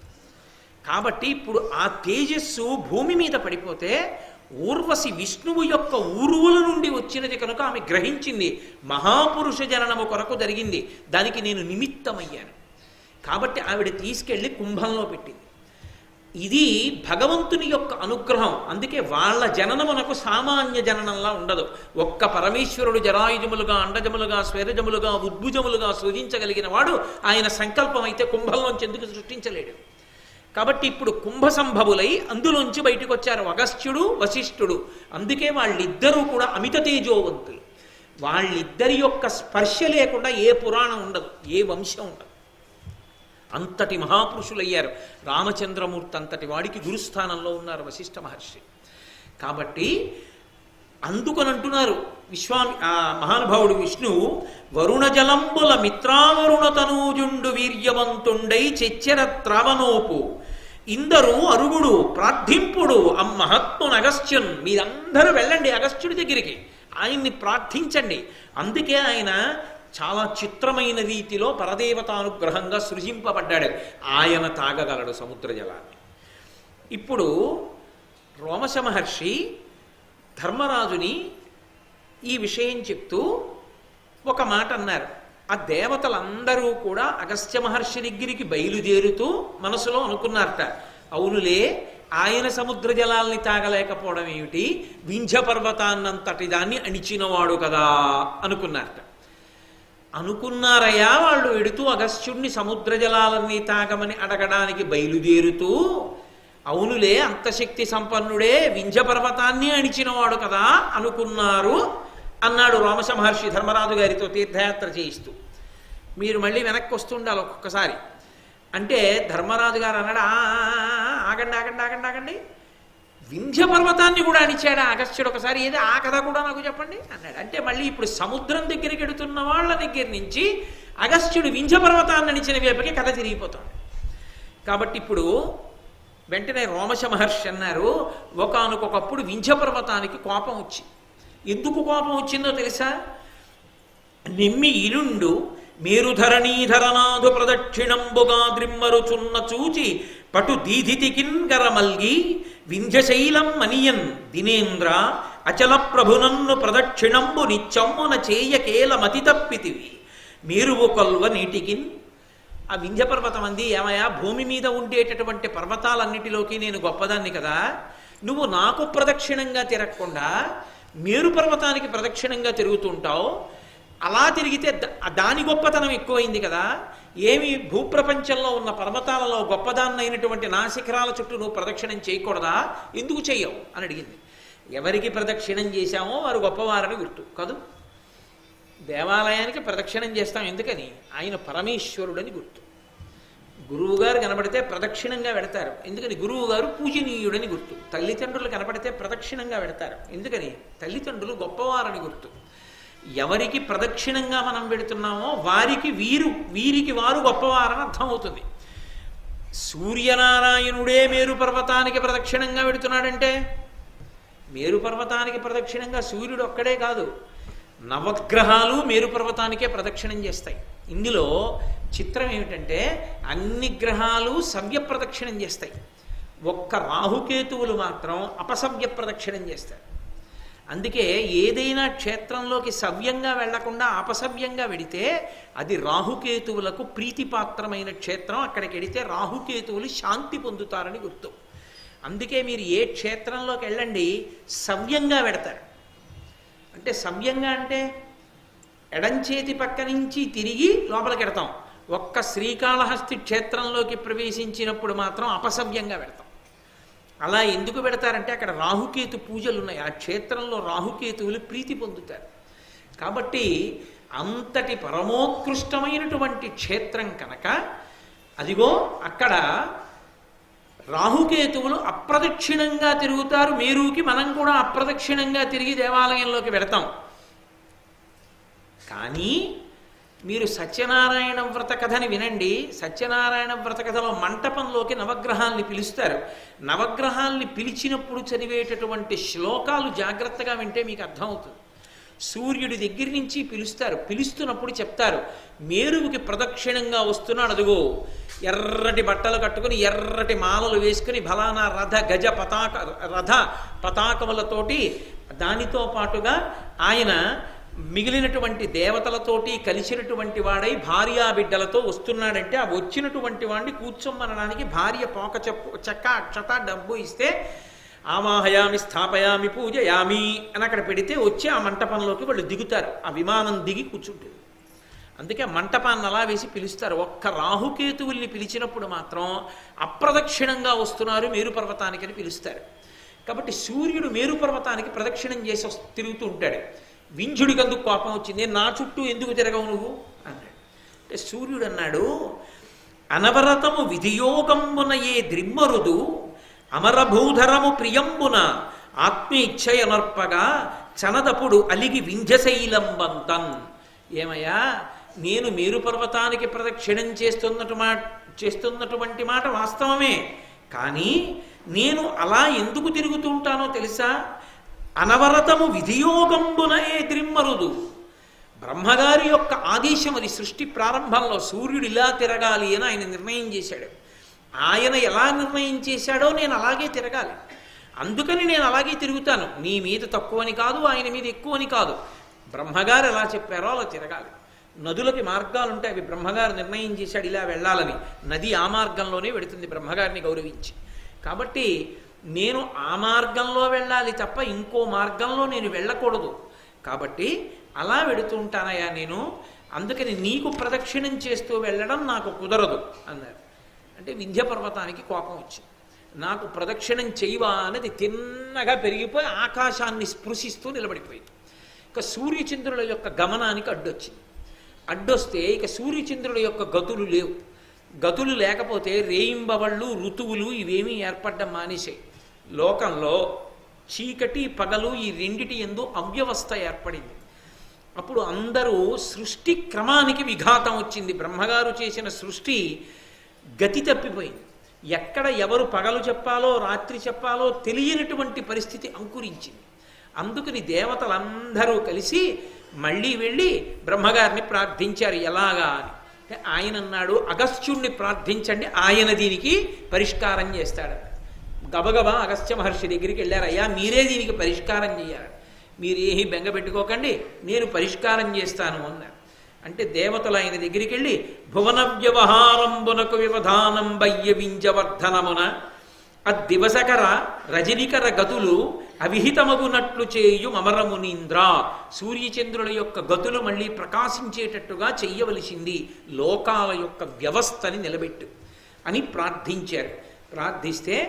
కాబట్టి ఇప్పుడు ఆ తేజస్సు భూమి మీద పడిపోతే ఊర్వశి విష్ణువు యొక్క ఊరువుల నుండి వచ్చినది కనుక ఆమె గ్రహించింది మహాపురుష జననము కొరకు జరిగింది దానికి నేను నిమిత్తమయ్యాను కాబట్టి ఆవిడ తీసుకెళ్లి కుంభంలో పెట్టింది ఇది భగవంతుని యొక్క అనుగ్రహం అందుకే వాళ్ళ జననమునకు సామాన్య జననంలా ఉండదు ఒక్క పరమేశ్వరుడు జరాయుజములుగా అండజములుగా స్వేరజములుగా ఉద్భుజములుగా సృజించగలిగిన వాడు ఆయన సంకల్పం అయితే కుంభంలోంచి ఎందుకు సృష్టించలేడు కాబట్టి ఇప్పుడు కుంభ సంభవులై అందులోంచి బయటకు వచ్చారు అగస్త్యుడు వశిష్ఠుడు అందుకే వాళ్ళిద్దరూ కూడా అమిత తేజోవంతులు వాళ్ళిద్దరి యొక్క స్పర్శ లేకుండా ఏ పురాణం ఉండదు ఏ వంశం ఉండదు అంతటి మహాపురుషులయ్యారు రామచంద్రమూర్తి అంతటి వాడికి గురుస్థానంలో ఉన్నారు వశిష్ఠ మహర్షి కాబట్టి అందుకని అంటున్నారు విశ్వామి ఆ మహానుభావుడు విష్ణువు వరుణ జలంబుల మిత్రావరుణ తనూజుండు వీర్యవంతుండై చెచ్చెర త్రావనోపు ఇందరు అరుగుడు ప్రార్థింపుడు అమ్మహత్మున్ అగస్త్యున్ మీరందరూ వెళ్ళండి అగస్త్యుడి దగ్గరికి ఆయన్ని ప్రార్థించండి అందుకే ఆయన చాలా చిత్రమైన రీతిలో పరదేవతానుగ్రహంగా సృజింపబడ్డాడు ఆయన తాగగలడు సముద్ర జలాన్ని ఇప్పుడు రోమశ మహర్షి ధర్మరాజుని ఈ విషయం చెప్తూ ఒక మాట అన్నారు ఆ దేవతలందరూ కూడా అగస్త్య మహర్షి దగ్గరికి బయలుదేరుతూ మనసులో అనుకున్నారట అవునులే ఆయన సముద్ర జలాల్ని తాగలేకపోవడం ఏమిటి వింధ్య పర్వతాన్నంతటి దాన్ని అణిచినవాడు కదా అనుకున్నారట అనుకున్నారయ్యా వాళ్ళు ఎడుతూ అగస్త్యుణ్ణి సముద్ర జలాలన్నీ తాగమని అడగడానికి బయలుదేరుతూ అవునులే అంతశక్తి సంపన్నుడే వింధ్య పర్వతాన్ని అణిచినవాడు కదా అనుకున్నారు అన్నాడు రోమశ మహర్షి ధర్మరాజు గారితో తీర్థయాత్ర చేయిస్తూ మీరు మళ్ళీ వెనక్కి వస్తుండాలి ఒక్కొక్కసారి అంటే ధర్మరాజు గారు అన్నాడు "ఆ, ఆ, ఆ, ఆగండి ఆగండి ఆగండి ఆగండి వింధ్య పర్వతాన్ని కూడా అణిచాడు అగస్త్యుడు ఒకసారి ఏది ఆ కథ కూడా నాకు చెప్పండి అన్నాడు అంటే మళ్ళీ ఇప్పుడు సముద్రం దగ్గరికి ఎడుతున్న వాళ్ళ దగ్గర నుంచి అగస్త్యుడు వింధ్య పర్వతాన్ని అణిచిన వైపుకి కథ తిరిగిపోతుంది కాబట్టి ఇప్పుడు వెంటనే రోమశ మహర్షి అన్నారు ఒకనకొకప్పుడు వింధ్య పర్వతానికి కోపం వచ్చి ఎందుకు కోపం వచ్చిందో తెలుసా నిమ్మి ఇరుండు మేరుధరణీధరనాథు ప్రదక్షిణంబుగా ద్రిమ్మరుచున్న చూచి పటు దీధితికిన్ గరమల్గి వింధ్యశైలం మనియన్ దినేంద్ర అచల ప్రభునన్ను ప్రదక్షిణంబు నిత్యమ్మున చేయకేల మతి తప్పితివి మేరువు కొల్వ నీటికిన్ ఆ వింధ్య పర్వతం అంది ఏమయ్యా భూమి మీద ఉండేటటువంటి పర్వతాలన్నిటిలోకి నేను గొప్పదాన్ని కదా నువ్వు నాకు ప్రదక్షిణంగా తిరగకుండా మేరు పర్వతానికి ప్రదక్షిణంగా తిరుగుతుంటావు అలా తిరిగితే ద- దాని గొప్పతనం ఎక్కువైంది కదా ఏమి భూప్రపంచంలో ఉన్న పర్వతాలలో గొప్పదాన్నైనటువంటి నా శిఖరాల చుట్టూ నువ్వు ప్రదక్షిణం చేయకూడదా ఎందుకు చెయ్యవు అని అడిగింది ఎవరికి ప్రదక్షిణం చేశామో వారు గొప్పవారని గుర్తు కాదు దేవాలయానికి ప్రదక్షిణం చేస్తాం ఎందుకని ఆయన పరమేశ్వరుడని గుర్తు గురువుగారు కనబడితే ప్రదక్షిణంగా వెడతారు ఎందుకని గురువు గారు పూజనీయుడని గుర్తు తల్లిదండ్రులు కనబడితే ప్రదక్షిణంగా వెడతారు ఎందుకని తల్లిదండ్రులు గొప్పవారని గుర్తు ఎవరికి ప్రదక్షిణంగా మనం పెడుతున్నామో వారికి వీరు వీరికి వారు గొప్పవారని అర్థమవుతుంది సూర్యనారాయణుడే మేరు పర్వతానికి ప్రదక్షిణంగా పెడుతున్నాడంటే మేరు పర్వతానికి ప్రదక్షిణంగా సూర్యుడు ఒక్కడే కాదు నవగ్రహాలు మేరు పర్వతానికే ప్రదక్షిణం చేస్తాయి ఇందులో చిత్రం ఏమిటంటే అన్ని గ్రహాలు సవ్య ప్రదక్షిణం చేస్తాయి ఒక్క రాహుకేతువులు మాత్రం అపసవ్య ప్రదక్షిణం చేస్తారు అందుకే ఏదైనా క్షేత్రంలోకి సవ్యంగా వెళ్లకుండా అపసవ్యంగా వెడితే అది రాహుకేతువులకు ప్రీతిపాత్రమైన క్షేత్రం అక్కడికి వెడితే రాహుకేతువులు శాంతి పొందుతారని గుర్తు అందుకే మీరు ఏ క్షేత్రంలోకి వెళ్ళండి సవ్యంగా వెడతారు అంటే సవ్యంగా అంటే ఎడంచేతి పక్క నుంచి తిరిగి లోపలికి వెడతాం ఒక్క శ్రీకాళహస్తి క్షేత్రంలోకి ప్రవేశించినప్పుడు మాత్రం అపసవ్యంగా పెడతాం అలా ఎందుకు పెడతారంటే అక్కడ రాహుకేతు పూజలు ఉన్నాయి ఆ క్షేత్రంలో రాహుకేతువులు ప్రీతి పొందుతారు కాబట్టి అంతటి పరమోత్కృష్టమైనటువంటి క్షేత్రం కనుక అదిగో అక్కడ రాహుకేతువులు అప్రదక్షిణంగా తిరుగుతారు మేరుకి మనం కూడా అప్రదక్షిణంగా తిరిగి దేవాలయంలోకి వెడతాం కానీ మీరు సత్యనారాయణ వ్రత కథని వినండి సత్యనారాయణ వ్రత కథలో మంటపంలోకి నవగ్రహాల్ని పిలుస్తారు నవగ్రహాల్ని పిలిచినప్పుడు చదివేటటువంటి శ్లోకాలు జాగ్రత్తగా వింటే మీకు అర్థమవుతుంది సూర్యుడి దగ్గర నుంచి పిలుస్తారు పిలుస్తున్నప్పుడు చెప్తారు మేరువుకి ప్రదక్షిణంగా వస్తున్నాడు అదుగో ఎర్రటి బట్టలు కట్టుకుని ఎర్రటి మాలలు వేసుకుని ఫలానా రథ గజ పతాక రథ పతాకములతోటి దానితో పాటుగా ఆయన మిగిలినటువంటి దేవతలతోటి కలిసినటువంటి వాడై భార్యా బిడ్డలతో వస్తున్నాడంటే ఆ వచ్చినటువంటి వాడిని కూర్చోమనడానికి భార్య పోక చెప్పు చెక్క అక్షత డబ్బు ఇస్తే ఆవాహయామి స్థాపయామి పూజయామి అని అక్కడ పెడితే వచ్చి ఆ మంటపంలోకి వాళ్ళు దిగుతారు ఆ విమానం దిగి కూర్చుంటుంది అందుకే మంటపాన్ని అలా వేసి పిలుస్తారు ఒక్క రాహుకేతువుల్ని పిలిచినప్పుడు మాత్రం అప్రదక్షిణంగా వస్తున్నారు మేరు పర్వతానికి అని పిలుస్తారు కాబట్టి సూర్యుడు మేరు పర్వతానికి ప్రదక్షిణం చేసి వస్- తిరుగుతూ ఉంటాడు వింజుడికి అందుకు కోపం వచ్చింది నా చుట్టూ ఎందుకు తిరగవు నువ్వు అన్నాడు అంటే సూర్యుడు అన్నాడు అనవరతము విధియోగంబున ఏ ద్రిమ్మరుదు అమరభూధరము ప్రియంబున ఆత్మీచ్ఛయనర్పగా చనదపుడు అలిగి వింధ్యశైలంబంతన్ ఏమయ్యా నేను మేరు పర్వతానికి ప్రదక్షిణం చేస్తున్నటు మా చేస్తున్నటువంటి మాట వాస్తవమే కానీ నేను అలా ఎందుకు తిరుగుతూ ఉంటానో తెలుసా అనవరతము విధియోగంబున ఏ ద్రిమ్మరుదు బ్రహ్మగారి యొక్క ఆదేశం అది సృష్టి ప్రారంభంలో సూర్యుడు ఇలా తిరగాలి అని ఆయన నిర్ణయం చేశాడు ఆయన ఎలా నిర్ణయం చేశాడో నేను అలాగే తిరగాలి అందుకని నేను అలాగే తిరుగుతాను నీ మీద తక్కువని కాదు ఆయన మీద ఎక్కువని కాదు బ్రహ్మగారు ఎలా చెప్పారో అలా తిరగాలి నదులకి మార్గాలు ఉంటాయి అవి బ్రహ్మగారు నిర్ణయం చేశాడు ఇలా వెళ్ళాలని నది ఆ మార్గంలోనే వెడుతుంది బ్రహ్మగారిని గౌరవించి కాబట్టి నేను ఆ మార్గంలో వెళ్ళాలి తప్ప ఇంకో మార్గంలో నేను వెళ్ళకూడదు కాబట్టి అలా వెడుతూ ఉంటానయ్యా నేను అందుకని నీకు ప్రదక్షిణం చేస్తూ వెళ్ళడం నాకు కుదరదు అన్నారు అంటే వింధ్య పర్వతానికి కోపం వచ్చింది నాకు ప్రదక్షిణం చేయవా అనేది తిన్నగా పెరిగిపోయి ఆకాశాన్ని స్పృశిస్తూ నిలబడిపోయింది ఇక సూర్యచంద్రుల యొక్క గమనానికి అడ్డొచ్చింది అడ్డొస్తే ఇక సూర్యచంద్రుల యొక్క గతులు లేవు గతులు లేకపోతే రేయింబవళ్ళు ఋతువులు ఇవేమీ ఏర్పడడం మానేశాయి లోకంలో చీకటి పగలు ఈ రెండిటి ఎందు అవ్యవస్థ ఏర్పడింది అప్పుడు అందరూ సృష్టి క్రమానికి విఘాతం వచ్చింది బ్రహ్మగారు చేసిన సృష్టి గతి తప్పిపోయింది ఎక్కడ ఎవరు పగలు చెప్పాలో రాత్రి చెప్పాలో తెలియనటువంటి పరిస్థితి అంకురించింది అందుకని దేవతలందరూ కలిసి మళ్ళీ వెళ్ళి బ్రహ్మగారిని ప్రార్థించారు ఎలాగా అని అంటే ఆయన అన్నాడు అగస్త్యుణ్ణి ప్రార్థించండి ఆయన దీనికి పరిష్కారం చేస్తాడు గబగబా అగస్త్య మహర్షి దగ్గరికి వెళ్ళారు అయ్యా మీరే దీనికి పరిష్కారం చేయాలి మీరు ఏమీ బెంగ పెట్టుకోకండి నేను పరిష్కారం చేస్తాను అన్నారు అంటే దేవతలు ఆయన దగ్గరికి వెళ్ళి భువన వ్యవహారంబునకు వివధానం బయ్య వింజవర్ధనమున అద్దివసకర రజనికర గతులు అవిహితమగునట్లు చేయు అమరమునీంద్ర సూర్యచంద్రుల యొక్క గతులు మళ్ళీ ప్రకాశించేటట్టుగా చెయ్యవలసింది లోకాల యొక్క వ్యవస్థని నిలబెట్టు అని ప్రార్థించారు ప్రార్థిస్తే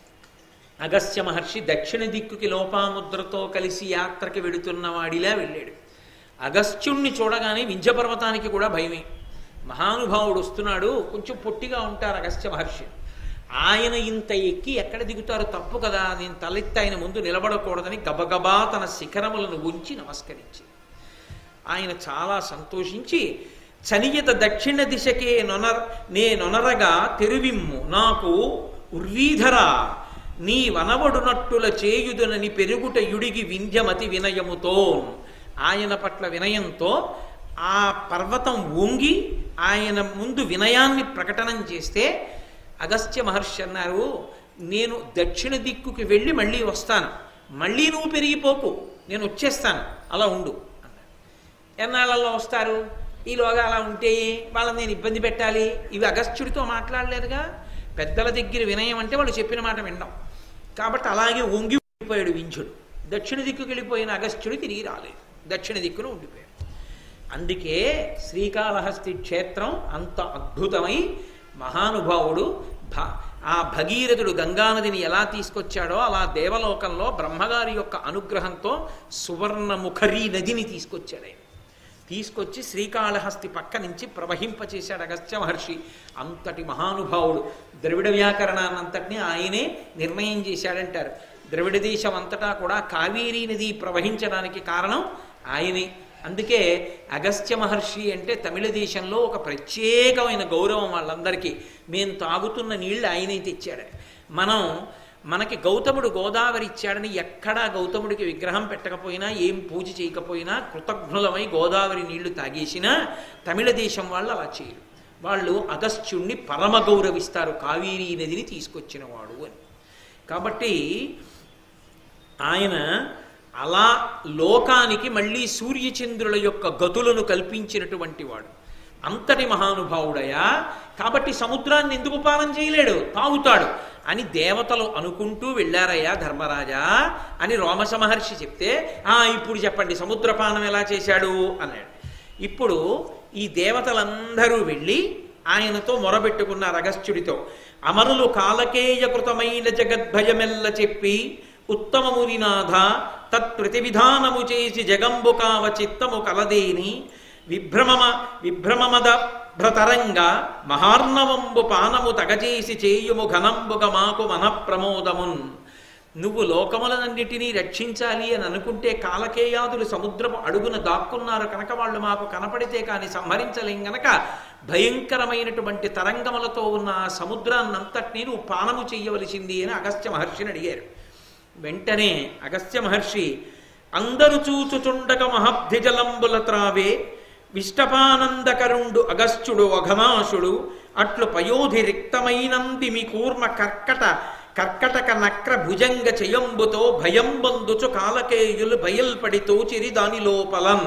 అగస్త్య మహర్షి దక్షిణ దిక్కుకి లోపాముద్రతో కలిసి యాత్రకి వెడుతున్న వాడిలా వెళ్ళాడు అగస్త్యుణ్ణి చూడగానే వింధ్యపర్వతానికి కూడా భయమే మహానుభావుడు వస్తున్నాడు కొంచెం పొట్టిగా ఉంటారు అగస్త్య మహర్షి ఆయన ఇంత ఎక్కి ఎక్కడ దిగుతారు తప్పు కదా నేను తలెత్తి ఆయన ముందు నిలబడకూడదని గబగబా తన శిఖరములను ఉంచి నమస్కరించి ఆయన చాలా సంతోషించి చనియత దక్షిణ దిశకే నొనర నే నొనరగా తెరువిమ్ము నాకు ఉర్వీధర నీ వనవడునట్టుల చేయుదునని పెరుగుట యుడిగి వింధ్యమతి వినయముతో ఆయన పట్ల వినయంతో ఆ పర్వతం వంగి ఆయన ముందు వినయాన్ని ప్రకటనం చేస్తే అగస్త్య మహర్షి అన్నారు నేను దక్షిణ దిక్కుకి వెళ్ళి మళ్ళీ వస్తాను మళ్ళీ నువ్వు పెరిగిపోకు నేను వచ్చేస్తాను అలా ఉండు అన్నారు ఎన్నాళ్ళలో వస్తారు ఈలోగా అలా ఉంటే వాళ్ళని నేను ఇబ్బంది పెట్టాలి ఇవి అగస్త్యుడితో మాట్లాడలేదుగా పెద్దల దగ్గర వినయం అంటే వాళ్ళు చెప్పిన మాట వినడం కాబట్టి అలాగే వంగిపోయాడు వించుడు దక్షిణ దిక్కుకి వెళ్ళిపోయిన అగస్త్యుడు తిరిగి రాలేదు దక్షిణ దిక్కున ఉండిపోయాడు అందుకే శ్రీకాళహస్తి క్షేత్రం అంత అద్భుతమై మహానుభావుడు భ ఆ భగీరథుడు గంగానదిని ఎలా తీసుకొచ్చాడో అలా దేవలోకంలో బ్రహ్మగారి యొక్క అనుగ్రహంతో సువర్ణముఖరీ నదిని తీసుకొచ్చాడు ఆయన తీసుకొచ్చి శ్రీకాళహస్తి పక్క నుంచి ప్రవహింపచేశాడు అగస్త్య మహర్షి అంతటి మహానుభావుడు ద్రవిడ వ్యాకరణాన్నంతటినీ ఆయనే నిర్ణయం చేశాడంటారు ద్రవిడ దేశం అంతటా కూడా కావేరీ నది ప్రవహించడానికి కారణం ఆయనే అందుకే అగస్త్య మహర్షి అంటే తమిళ దేశంలో ఒక ప్రత్యేకమైన గౌరవం వాళ్ళందరికీ మేము తాగుతున్న నీళ్లు ఆయనే తెచ్చాడు మనం మనకి గౌతముడు గోదావరి ఇచ్చాడని ఎక్కడా గౌతముడికి విగ్రహం పెట్టకపోయినా ఏం పూజ చేయకపోయినా కృతజ్ఞులమై గోదావరి నీళ్లు తాగేసినా తమిళ దేశం వాళ్ళు అలా చేయరు వాళ్ళు అగస్త్యుణ్ణి పరమ గౌరవిస్తారు కావేరీ నదిని తీసుకొచ్చిన వాడు అని కాబట్టి ఆయన అలా లోకానికి మళ్ళీ సూర్యచంద్రుల యొక్క గతులను కల్పించినటువంటి వాడు అంతటి మహానుభావుడయా కాబట్టి సముద్రాన్ని ఎందుకు పానం చేయలేడు తాగుతాడు అని దేవతలు అనుకుంటూ వెళ్ళారయ్యా ధర్మరాజా అని రోమస మహర్షి చెప్తే ఆ ఇప్పుడు చెప్పండి సముద్రపానం ఎలా చేశాడు అన్నాడు ఇప్పుడు ఈ దేవతలందరూ వెళ్ళి ఆయనతో మొరబెట్టుకున్నారు అగస్త్యుడితో అమరులు కాలకేయకృతమైన జగద్భయమెల్ల చెప్పి ఉత్తమమునినాథ తత్ప్రతివిధానము చేసి జగంబు కావ చిత్తము కలదేని విభ్రమమ విభ్రమమద భ్రతరంగ మహార్ణవంబు పానము తగచేసి చేయుము ఘనంబుగ మాకు మనఃప్రమోదమున్ నువ్వు లోకములనన్నిటినీ రక్షించాలి అని అనుకుంటే కాలకేయాదులు సముద్రపు అడుగున దాక్కున్నారు కనుక వాళ్ళు మాకు కనపడితే కాని సంహరించలేం గనక భయంకరమైనటువంటి తరంగములతో ఉన్న ఆ సముద్రాన్నంతటినీ నువ్వు పానము చెయ్యవలసింది అని అగస్త్య మహర్షిని అడిగారు వెంటనే అగస్త్య మహర్షి అందరు చూచుచుండక మహబ్ధిజలంబుల త్రావే విష్టపానందకరుండు అగస్త్యుడు అఘనాశుడు అట్లు పయోధి రిక్తమైనంది మీ కూర్మ కర్కట కర్కటక నక్ర భుజంగ చెయంబుతో భయం బందుచు కాలకేయులు బయల్పడి తోచిరి దాని లోపలన్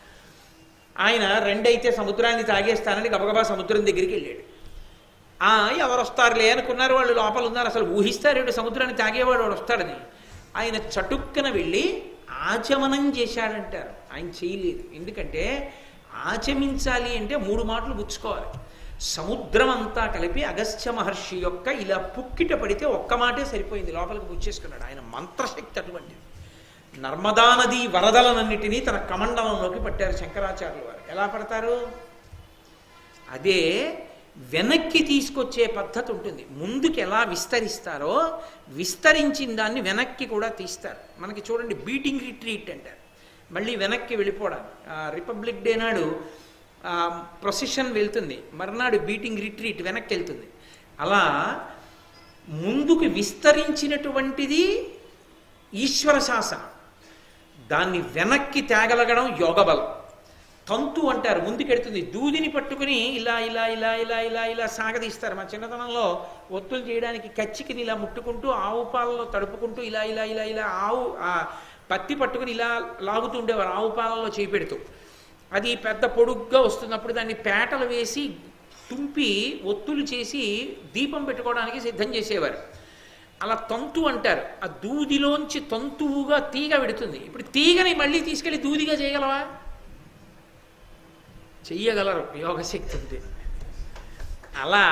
ఆయన రెండైతే సముద్రాన్ని తాగేస్తానని గబగబా సముద్రం దగ్గరికి వెళ్ళాడు ఆ ఎవరు వస్తారులే అనుకున్నారు వాళ్ళు లోపల ఉన్నారు అసలు ఊహిస్తారేడు సముద్రాన్ని తాగేవాడు వాడు వస్తాడని ఆయన చటుక్కన వెళ్ళి ఆచమనం చేశాడంటారు ఆయన చేయలేదు ఎందుకంటే ఆచమించాలి అంటే మూడు మాటలు పుచ్చుకోవాలి సముద్రం అంతా కలిపి అగస్త్య మహర్షి యొక్క ఇలా పుక్కిట పడితే ఒక్క మాటే సరిపోయింది లోపలికి పుచ్చేసుకున్నాడు ఆయన మంత్రశక్తి అటువంటిది నర్మదా నది వరదలనన్నిటినీ తన కమండలంలోకి పట్టారు శంకరాచార్యుల వారు ఎలా పడతారు అదే వెనక్కి తీసుకొచ్చే పద్ధతి ఉంటుంది ముందుకు ఎలా విస్తరిస్తారో విస్తరించిన దాన్ని వెనక్కి కూడా తీస్తారు మనకి చూడండి బీటింగ్ రిట్రీట్ అంటారు మళ్ళీ వెనక్కి వెళ్ళిపోవడం రిపబ్లిక్ డే నాడు ప్రొసెషన్ వెళ్తుంది మర్నాడు బీటింగ్ రిట్రీట్ వెనక్కి వెళ్తుంది అలా ముందుకు విస్తరించినటువంటిది ఈశ్వర శాసనం దాన్ని వెనక్కి తేగలగడం యోగబలం తంతు అంటారు ముందుకెడుతుంది దూదిని పట్టుకుని ఇలా ఇలా ఇలా ఇలా ఇలా ఇలా సాగదీస్తారు మా చిన్నతనంలో ఒత్తులు చేయడానికి కచ్చికిని ఇలా ముట్టుకుంటూ ఆవు పాలలో తడుపుకుంటూ ఇలా ఇలా ఇలా ఇలా ఆవు ఆ పత్తి పట్టుకుని ఇలా లాగుతూ ఉండేవారు ఆవు పాలలో చేపెడుతూ అది పెద్ద పొడుగ్గా వస్తున్నప్పుడు దాన్ని పేటలు వేసి తుంపి ఒత్తులు చేసి దీపం పెట్టుకోవడానికి సిద్ధం చేసేవారు అలా తంతు అంటారు ఆ దూదిలోంచి తంతువుగా తీగ పెడుతుంది ఇప్పుడు తీగని మళ్ళీ తీసుకెళ్ళి దూదిగా చేయగలవా చెయ్యగలరు యోగశక్తి ఉంటే అలా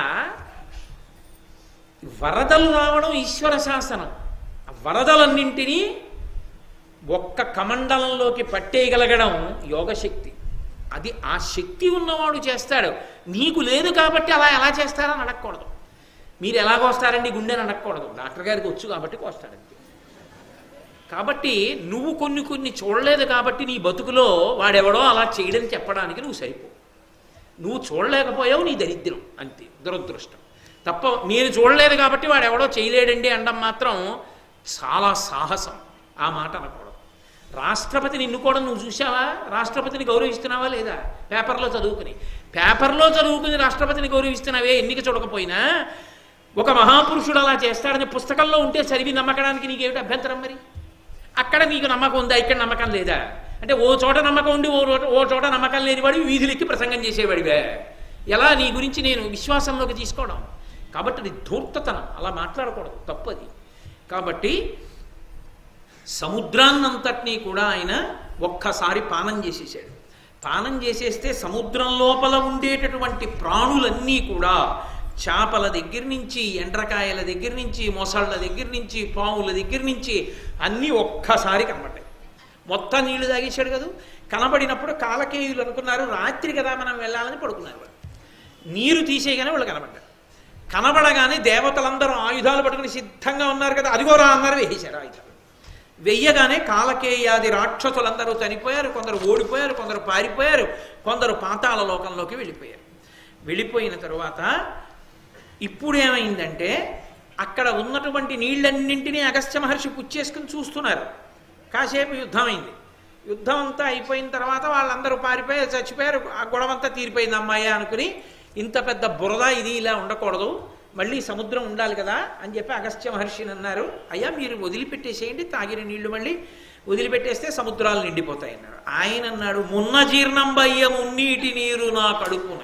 వరదలు రావడం ఈశ్వర శాసనం ఆ వరదలన్నింటినీ ఒక్క కమండలంలోకి పట్టేయగలగడం యోగశక్తి అది ఆ శక్తి ఉన్నవాడు చేస్తాడు నీకు లేదు కాబట్టి అలా ఎలా చేస్తారని అడగకూడదు మీరు ఎలా కోస్తారండి గుండెని అడగకూడదు డాక్టర్ గారికి వచ్చు కాబట్టి కోస్తాడు అంతే కాబట్టి నువ్వు కొన్ని కొన్ని చూడలేదు కాబట్టి నీ బతుకులో వాడెవడో అలా చేయడం చెప్పడానికి నువ్వు సరిపో నువ్వు చూడలేకపోయావు నీ దరిద్రం అంతే దురదృష్టం తప్ప నేను చూడలేదు కాబట్టి వాడెవడో చేయలేడండి అనడం మాత్రం చాలా సాహసం ఆ మాట అనకూడదు రాష్ట్రపతిని ఎన్నుకోవడం నువ్వు చూసావా రాష్ట్రపతిని గౌరవిస్తున్నావా లేదా పేపర్లో చదువుకుని పేపర్లో చదువుకుని రాష్ట్రపతిని గౌరవిస్తున్నావే ఎన్నిక చూడకపోయినా ఒక మహాపురుషుడు అలా చేస్తాడని పుస్తకంలో ఉంటే చదివి నమ్మకడానికి నీకేమిటి అభ్యంతరం మరి అక్కడ నీకు నమ్మకం ఉందా ఇక్కడ నమ్మకం లేదా అంటే ఓ చోట నమ్మకం ఉండి ఓ రో- ఓ చోట నమ్మకం లేనివాడు వీధులెక్కి ప్రసంగం చేసేవాడివే ఎలా నీ గురించి నేను విశ్వాసంలోకి తీసుకోవడం కాబట్టి అది ధూర్తతనం అలా మాట్లాడకూడదు తప్పది కాబట్టి సముద్రాన్నంతటినీ కూడా ఆయన ఒక్కసారి పానం చేసేసాడు పానం చేసేస్తే సముద్రం లోపల ఉండేటటువంటి ప్రాణులన్నీ కూడా చేపల దగ్గర నుంచి ఎండ్రకాయల దగ్గర నుంచి మొసళ్ళ దగ్గర నుంచి పాముల దగ్గర నుంచి అన్నీ ఒక్కసారి కనబడ్డాయి మొత్తం నీళ్లు తాగేశాడు కదా కనబడినప్పుడు కాలకేయులు అనుకున్నారు రాత్రి కదా మనం వెళ్ళాలని పడుకున్నారు వాళ్ళు నీరు తీసేయగానే వాళ్ళు కనబడ్డారు కనబడగానే దేవతలందరూ ఆయుధాలు పట్టుకుని సిద్ధంగా ఉన్నారు కదా అదిగోరా అన్నారు వేసేశారు ఆయుధాలు వెయ్యగానే కాలకేయాది రాక్షసులందరూ చనిపోయారు కొందరు ఓడిపోయారు కొందరు పారిపోయారు కొందరు పాతాళ లోకంలోకి వెళ్ళిపోయారు వెళ్ళిపోయిన తరువాత ఇప్పుడు ఏమైందంటే అక్కడ ఉన్నటువంటి నీళ్ళన్నింటినీ అగస్త్య మహర్షి పుచ్చేసుకుని చూస్తున్నారు కాసేపు యుద్ధం అయింది యుద్ధం అంతా అయిపోయిన తర్వాత వాళ్ళందరూ పారిపోయారు చచ్చిపోయారు ఆ గొడవంతా తీరిపోయింది అమ్మాయి అనుకుని ఇంత పెద్ద బురద ఇది ఇలా ఉండకూడదు మళ్ళీ సముద్రం ఉండాలి కదా అని చెప్పి అగస్త్య మహర్షిని అన్నారు అయ్యా మీరు వదిలిపెట్టేసేయండి తాగిన నీళ్లు మళ్ళీ వదిలిపెట్టేస్తే సముద్రాలు నిండిపోతాయి అన్నారు ఆయన అన్నాడు మున్న జీర్ణంబయ్య మున్నీటి నీరు నా కడుపున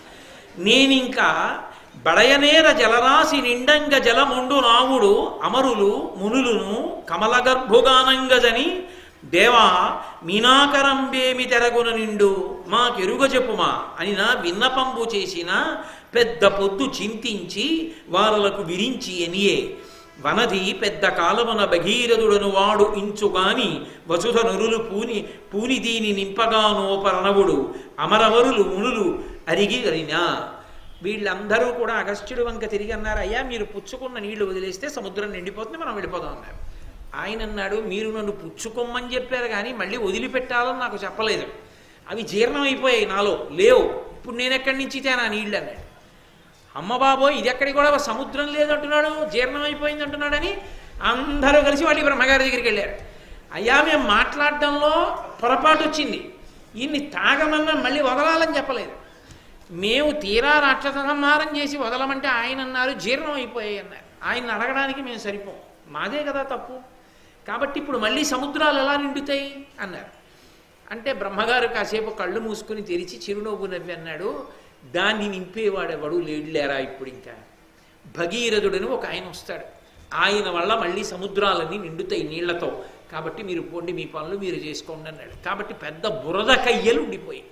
నేనింకా బడయనేర జలరాశి నిండంగ జలముండు నావుడు అమరులు మునులును కమలగర్భుగానంగజని దేవా మీనాకరంబేమి తెరగున నిండు మాకెరుగ చెప్పుమా అని నా విన్నపంబు చేసిన పెద్ద పొద్దు చింతించి వారలకు విరించి ఎనియే వనది పెద్ద కాలమున భగీరథుడను వాడు ఇంచుగాని వసుధ నురులు పూని పూని దీని నింపగానోపరణవుడు అమరవరులు మునులు అరిగి అరినా వీళ్ళందరూ కూడా అగస్త్యుడు వంక తిరిగి అన్నారు అయ్యా మీరు పుచ్చుకున్న నీళ్లు వదిలేస్తే సముద్రం నిండిపోతుంది మనం వెళ్ళిపోదాం అన్నారు ఆయన అన్నాడు మీరు నన్ను పుచ్చుకోమని చెప్పారు కానీ మళ్ళీ వదిలిపెట్టాలని నాకు చెప్పలేదు అవి జీర్ణం అయిపోయాయి నాలో లేవు ఇప్పుడు నేను ఎక్కడి నుంచి తేనా నీళ్ళు అన్నాడు అమ్మ బాబోయ్ ఇది ఎక్కడికి కూడా సముద్రం లేదంటున్నాడు జీర్ణం అయిపోయింది అంటున్నాడని అందరూ కలిసి వాళ్ళి బ్రహ్మగారి దగ్గరికి వెళ్ళారు అయ్యా మేము మాట్లాడడంలో పొరపాటు వచ్చింది ఇన్ని తాగమన్నా మళ్ళీ వదలాలని చెప్పలేదు మేము తీరా రాక్షస సంహారం చేసి వదలమంటే ఆయన అన్నారు జీర్ణం అయిపోయాయి అన్నారు ఆయన అడగడానికి మేము సరిపోం మాదే కదా తప్పు కాబట్టి ఇప్పుడు మళ్ళీ సముద్రాలు ఎలా నిండుతాయి అన్నారు అంటే బ్రహ్మగారు కాసేపు కళ్ళు మూసుకుని తెరిచి చిరునవ్వు నవ్వి అన్నాడు దాన్ని నింపేవాడెవడు లేడులేరా ఇప్పుడు ఇంకా భగీరథుడని ఒక ఆయన వస్తాడు ఆయన వల్ల మళ్ళీ సముద్రాలన్నీ నిండుతాయి నీళ్లతో కాబట్టి మీరు పోండి మీ పనులు మీరు చేసుకోండి అన్నాడు కాబట్టి పెద్ద బురద కయ్యలు ఉండిపోయి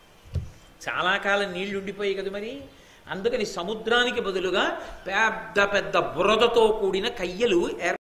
చాలా కాలం నీళ్లు ఉండిపోయాయి కదా మరి అందుకని సముద్రానికి బదులుగా పెద్ద పెద్ద బురదతో కూడిన కయ్యలు ఏర్ప